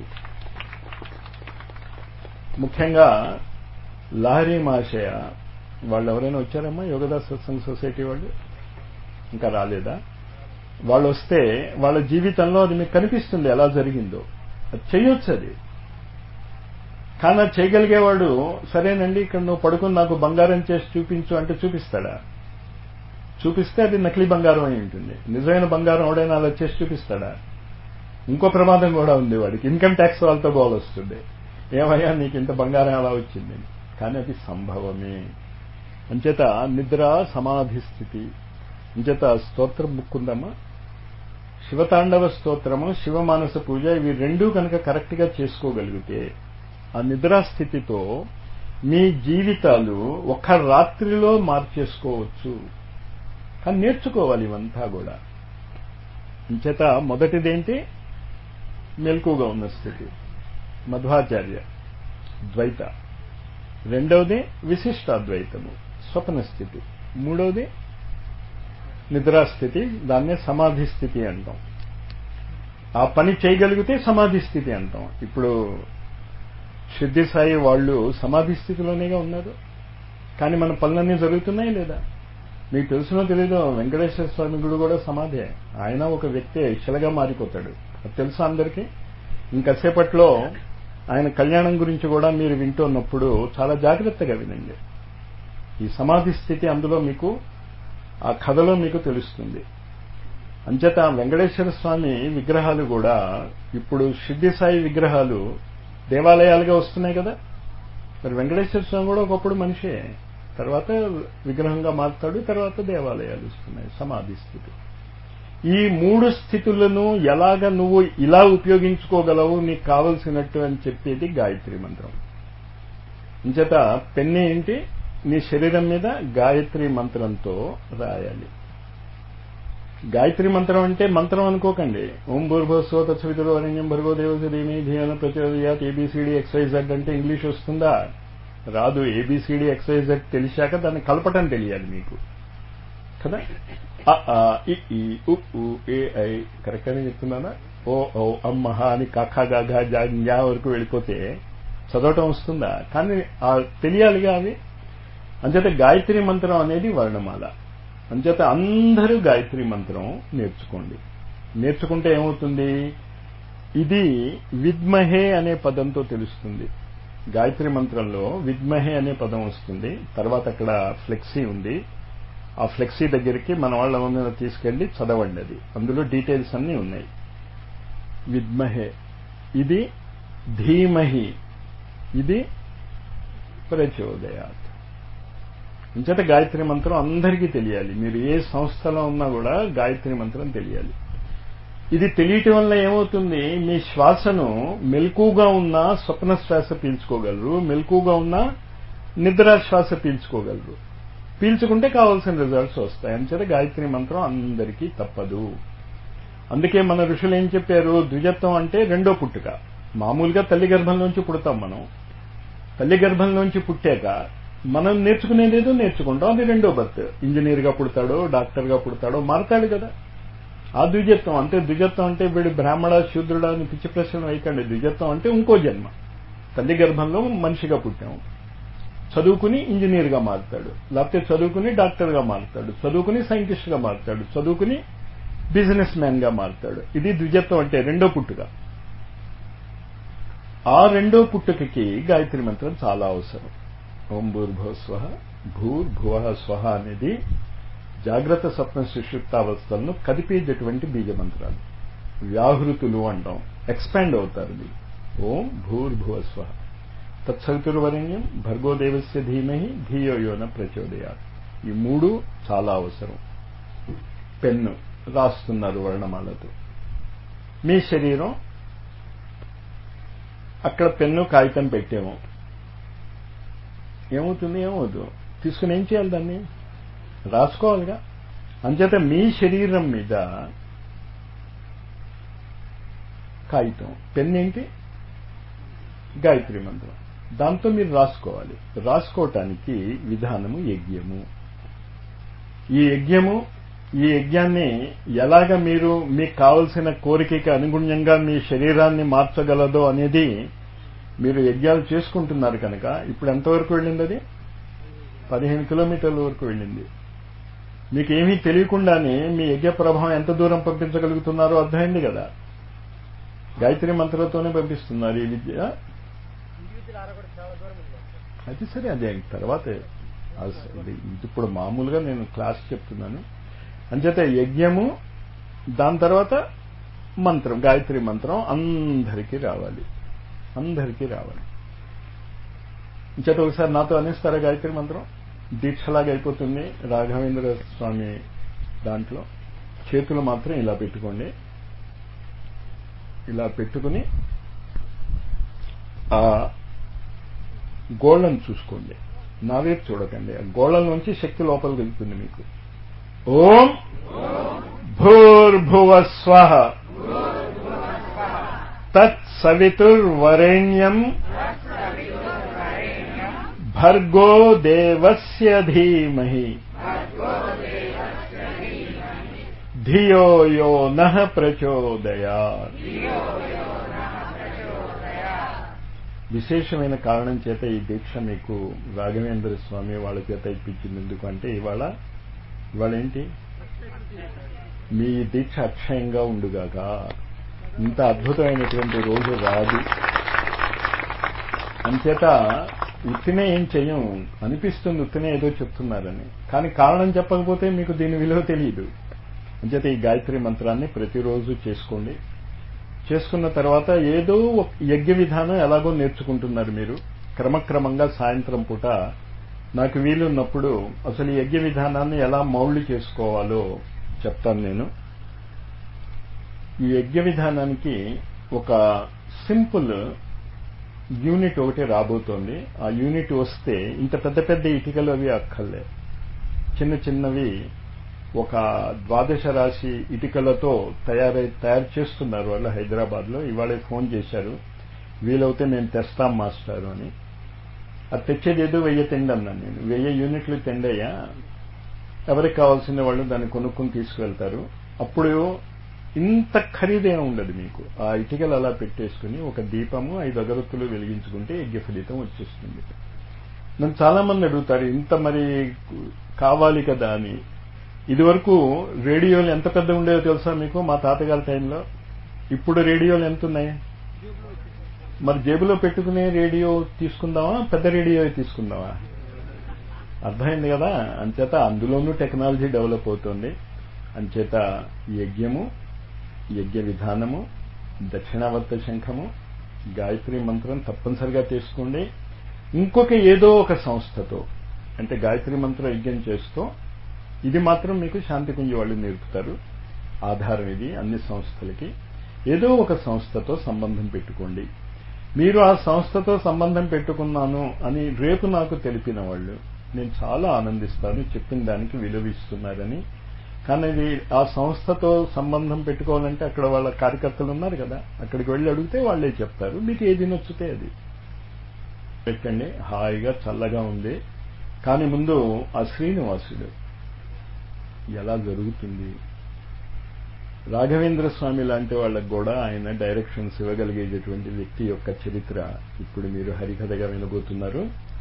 ముఖ్యంగా లహరి మాషయ వాళ్ళు ఎవరైనా వచ్చారమ్మా యోగదాస్ సత్సంగ్ సొసైటీ వాళ్ళు ఇంకా రాలేదా వాళ్ళు వస్తే వాళ్ళ జీవితంలో అది మీకు కనిపిస్తుంది ఎలా జరిగిందో అది చేయొచ్చు అది కానీ అది చేయగలిగేవాడు సరేనండి ఇక్కడ నువ్వు పడుకుని నాకు బంగారం చేసి చూపించు అంటే చూపిస్తాడా చూపిస్తే అది నకిలీ బంగారం అయి ఉంటుంది నిజమైన బంగారం ఎవడైనా అలా చేసి చూపిస్తాడా ఇంకో ప్రమాదం కూడా ఉంది వాడికి ఇన్కమ్ ట్యాక్స్ వాళ్ళతో గోల్ వస్తుంది ఏమయ్యా నీకు ఇంత బంగారం ఎలా వచ్చింది కానీ అది సంభవమే అంచేత నిద్ర సమాధి స్థితి అంచేత స్తోత్రం ముక్కుందమ్మా శివతాండవ స్తోత్రము శివమానస పూజ ఇవి రెండూ కనుక కరెక్ట్గా చేసుకోగలిగితే ఆ నిద్రా స్థితితో మీ జీవితాలు ఒక రాత్రిలో మార్చేసుకోవచ్చు కానీ నేర్చుకోవాలి ఇవంతా కూడా అంచేత మొదటిదేంటి మెలకుగా ఉన్న స్థితి మధ్వాచార్య ద్వైత రెండవది విశిష్టాద్వైతము స్వప్న స్థితి మూడవది నిద్రాస్థితి దాన్నే సమాధి స్థితి అంటాం ఆ పని చేయగలిగితే సమాధి స్థితి అంటాం ఇప్పుడు సిద్ధి సాయి వాళ్ళు సమాధి స్థితిలోనేగా ఉన్నారు కానీ మన పనులన్నీ జరుగుతున్నాయి లేదా మీకు తెలుసునో తెలీదు వెంకటేశ్వర స్వామి గుడు కూడా సమాధే ఆయన ఒక వ్యక్తి శిలగా మారిపోతాడు అది తెలుసా అందరికీ ఇంకసేపట్లో ఆయన కళ్యాణం గురించి కూడా మీరు వింటున్నప్పుడు చాలా జాగ్రత్తగా వినండి ఈ సమాధి స్థితి అందులో మీకు ఆ కథలో మీకు తెలుస్తుంది అంచేత వెంకటేశ్వర స్వామి విగ్రహాలు కూడా ఇప్పుడు సిద్ధి సాయి విగ్రహాలు దేవాలయాలుగా వస్తున్నాయి కదా మరి వెంకటేశ్వర స్వామి కూడా ఒకప్పుడు మనిషే తర్వాత విగ్రహంగా మారుతాడు తర్వాత దేవాలయాలు వస్తున్నాయి సమాధి స్థితి ఈ మూడు స్థితులను ఎలాగ నువ్వు ఇలా ఉపయోగించుకోగలవు నీకు కావలసినట్టు అని చెప్పేది గాయత్రి మంత్రం ఇంచేత పెన్ను ఏంటి నీ శరీరం మీద గాయత్రి మంత్రంతో రాయాలి గాయత్రి మంత్రం అంటే మంత్రం అనుకోకండి ఓం భూర్భస్వ తత్సవితుడు అరణ్యం భర్గో దేవసేమి ధ్యాన ప్రచోదయాత్ ఏబిసిడి ఎక్స్వైజెడ్ అంటే ఇంగ్లీష్ వస్తుందా రాదు ఏబిసిడి ఎక్స్వైజెడ్ తెలిసాక దాన్ని కలపటం తెలియాలి మీకు కదా ఈ ఏ ఐ కరెక్ట్గానే చెప్తున్నానా ఓ ఓ అమ్మహ అని కాఖా గాఘా జా వరకు వెళ్ళిపోతే చదవటం వస్తుందా కానీ తెలియాలిగా అవి అంచేత గాయత్రి మంత్రం అనేది వర్ణమాల అంచేత అందరూ గాయత్రి మంత్రం నేర్చుకోండి నేర్చుకుంటే ఏమవుతుంది ఇది విద్మహే అనే పదంతో తెలుస్తుంది గాయత్రి మంత్రంలో విద్మహే అనే పదం వస్తుంది తర్వాత అక్కడ ఫ్లెక్సీ ఉంది ఆ ఫ్లెక్సీ దగ్గరికి మన వాళ్ళ మీద తీసుకెళ్లి చదవండి అది అందులో డీటెయిల్స్ అన్నీ ఉన్నాయి విద్మహే ఇది ధీమహి ఇది ప్రచోదయాత్ ఇంచేత గాయత్రి మంత్రం అందరికీ తెలియాలి మీరు ఏ సంస్థలో ఉన్నా కూడా గాయత్రి మంత్రం తెలియాలి ఇది తెలియటం వల్ల ఏమవుతుంది మీ శ్వాసను మెలకుగా ఉన్న స్వప్న శ్వాస పీల్చుకోగలరు మెలకుగా ఉన్న నిద్ర శ్వాస పీల్చుకోగలరు పీల్చుకుంటే కావాల్సిన రిజల్ట్స్ వస్తాయి అంచేత గాయత్రి మంత్రం అందరికీ తప్పదు అందుకే మన ఋషులు ఏం చెప్పారు ద్విజత్వం అంటే రెండో పుట్టుక మామూలుగా తల్లి గర్భంలోంచి పుడతాం మనం తల్లి గర్భంలోంచి పుట్టాక మనం నేర్చుకునేదేదో నేర్చుకుంటాం అది రెండో బర్త్ ఇంజనీర్గా పుడతాడో డాక్టర్గా పుడతాడో మారతాడు కదా ఆ ద్విజత్వం అంటే ద్విజత్వం అంటే వీడు బ్రాహ్మణ శూద్రుడా అని పిచ్చి ప్రశ్నలు వేయకండి ద్విజత్వం అంటే ఇంకో జన్మ తల్లి గర్భంలో మనిషిగా పుట్టాము చదువుకుని ఇంజనీర్గా మారుతాడు లేకపోతే చదువుకుని డాక్టర్గా మారుతాడు చదువుకుని సైంటిస్ట్గా మారుతాడు చదువుకుని బిజినెస్ మ్యాన్గా మారుతాడు ఇది ద్విజత్వం అంటే రెండో పుట్టుక ఆ రెండో పుట్టుకకి గాయత్రి మంత్రం చాలా అవసరం ఓం భూర్భువ స్వహ భూర్భువ స్వహ అనేది జాగ్రత్త స్వప్న సుషుప్తావస్థలను కదిపేటటువంటి బీజ మంత్రాలు వ్యాహృతులు అంటాం ఎక్స్పాండ్ అవుతారు ఇది ఓం భూర్భువ స్వహ తత్సవితుర్వరణ్యం భర్గోదేవస్య ధీమహి ధియో యోన ప్రచోదయా ఈ మూడు చాలా అవసరం పెన్ను రాస్తున్నారు వర్ణమాలతో మీ శరీరం అక్కడ పెన్ను కాగితం పెట్టాము ఏమవుతుంది ఏమవుతుంది తీసుకుని ఏం చేయాలి దాన్ని రాసుకోవాలిగా అంచేత మీ శరీరం మీద కాగితం పెన్ ఏంటి గాయత్రి మంత్రం దాంతో మీరు రాసుకోవాలి రాసుకోవటానికి విధానము యజ్ఞము ఈ యజ్ఞము ఈ యజ్ఞాన్ని ఎలాగ మీరు మీకు కావలసిన కోరికకి అనుగుణ్యంగా మీ శరీరాన్ని మార్చగలదో అనేది మీరు యజ్ఞాలు చేసుకుంటున్నారు కనుక ఇప్పుడు ఎంతవరకు వెళ్ళింది అది పదిహేను కిలోమీటర్ల వరకు వెళ్ళింది మీకు ఏమీ తెలియకుండానే మీ యజ్ఞ ప్రభావం ఎంత దూరం పంపించగలుగుతున్నారో అర్థమైంది కదా గాయత్రి మంత్రంతోనే పంపిస్తున్నారు ఈ విద్య అది సరే అదే తర్వాత ఇది ఇప్పుడు మామూలుగా నేను క్లాస్ చెప్తున్నాను అంచేత యజ్ఞము దాని తర్వాత మంత్రం గాయత్రి మంత్రం అందరికీ రావాలి అందరికీ రావాలి ఇంచేత ఒకసారి నాతో అనేస్తారా గాయత్రి మంత్రం దీక్షలాగా అయిపోతుంది రాఘవేంద్ర స్వామి దాంట్లో చేతులు మాత్రం ఇలా పెట్టుకోండి ఇలా పెట్టుకుని ఆ గోళ్లను చూసుకోండి నా వైపు చూడకండి ఆ గోళ్ల నుంచి శక్తి లోపలికి వెళ్తుంది మీకు ఓం భూర్భువ స్వ తత్సవితుర్వరేణ్యం భర్గో దేవస్య ధీమహి ధియో యో నః ప్రచోదయాత్ విశేషమైన కారణం చేత ఈ దీక్ష మీకు రాఘవేంద్ర స్వామి వాళ్ళ చేత ఇప్పించింది ఎందుకంటే ఇవాళ ఇవాళ ఏంటి మీ దీక్ష అక్షయంగా ఉండుగాక ఇంత అద్భుతమైనటువంటి రోజు రాదు అంచేత ఉత్తినే ఏం చెయ్యం అనిపిస్తుంది ఉత్తినే ఏదో చెప్తున్నారని కానీ కారణం చెప్పకపోతే మీకు దీని విలువ తెలియదు అంచేత ఈ గాయత్రి మంత్రాన్ని ప్రతిరోజు చేసుకోండి చేసుకున్న తర్వాత ఏదో యజ్ఞ విధానం ఎలాగో నేర్చుకుంటున్నారు మీరు క్రమక్రమంగా సాయంత్రం పూట నాకు వీలున్నప్పుడు అసలు ఈ యజ్ఞ విధానాన్ని ఎలా మౌల్డ్ చేసుకోవాలో చెప్తాను నేను ఈ యజ్ఞ విధానానికి ఒక సింపుల్ యూనిట్ ఒకటి రాబోతోంది ఆ యూనిట్ వస్తే ఇంత పెద్ద పెద్ద ఇటుకలు అవి అక్కర్లే చిన్న చిన్నవి ఒక ద్వాదశ రాశి ఇటుకలతో తయారై తయారు చేస్తున్నారు వాళ్ళు హైదరాబాద్ లో ఇవాళ ఫోన్ చేశారు వీలవుతే మేము తెస్తాం మాస్టారు అని అది తెచ్చేది ఏదో వెయ్యి తెండి అన్నాను నేను వెయ్యి యూనిట్లు తెండయ్యా ఎవరికి కావాల్సిన వాళ్ళు దాన్ని కొనుక్కుని తీసుకువెళ్తారు అప్పుడు ఇంత ఖరీదే ఉండదు మీకు ఆ ఇటుకలు అలా పెట్టేసుకుని ఒక దీపము ఐదు అగరత్తులు వెలిగించుకుంటే యజ్ఞ ఫలితం వచ్చేస్తుంది నన్ను చాలా మంది అడుగుతారు ఇంత మరి కావాలి కదా అని ఇదివరకు రేడియోలు ఎంత పెద్ద ఉండేవో తెలుసా మీకు మా తాతగారి టైంలో ఇప్పుడు రేడియోలు ఎంత ఉన్నాయి మరి జేబులో పెట్టుకునే రేడియో తీసుకుందామా పెద్ద రేడియో తీసుకుందామా అర్థమైంది కదా అంచేత అందులోనూ టెక్నాలజీ డెవలప్ అవుతుంది అంచేత యజ్ఞము యజ్ఞ విధానము దక్షిణావర్త శంఖము గాయత్రి మంత్రం తప్పనిసరిగా చేసుకోండి ఇంకొక ఏదో ఒక సంస్థతో అంటే గాయత్రి మంత్ర యజ్ఞం చేస్తూ ఇది మాత్రం మీకు శాంతికుంజి వాళ్ళు నేర్పుతారు ఆధారం ఇది అన్ని సంస్థలకి ఏదో ఒక సంస్థతో సంబంధం పెట్టుకోండి మీరు ఆ సంస్థతో సంబంధం పెట్టుకున్నాను అని రేపు నాకు తెలిపిన వాళ్ళు నేను చాలా ఆనందిస్తాను చెప్పిన దానికి విలువ ఇస్తున్నారని కానీ ఇది ఆ సంస్థతో సంబంధం పెట్టుకోవాలంటే అక్కడ వాళ్ళ కార్యకర్తలు ఉన్నారు కదా అక్కడికి వెళ్ళి అడిగితే వాళ్ళే చెప్తారు మీకు ఏది నచ్చితే అది పెట్టండి హాయిగా చల్లగా ఉంది కానీ ముందు ఆ శ్రీనివాసుడు ఎలా జరుగుతుంది రాఘవేంద్ర స్వామి లాంటి వాళ్ళకు కూడా ఆయన డైరెక్షన్స్ ఇవ్వగలిగేటటువంటి వ్యక్తి యొక్క చరిత్ర ఇప్పుడు మీరు హరికథగా వినబోతున్నారు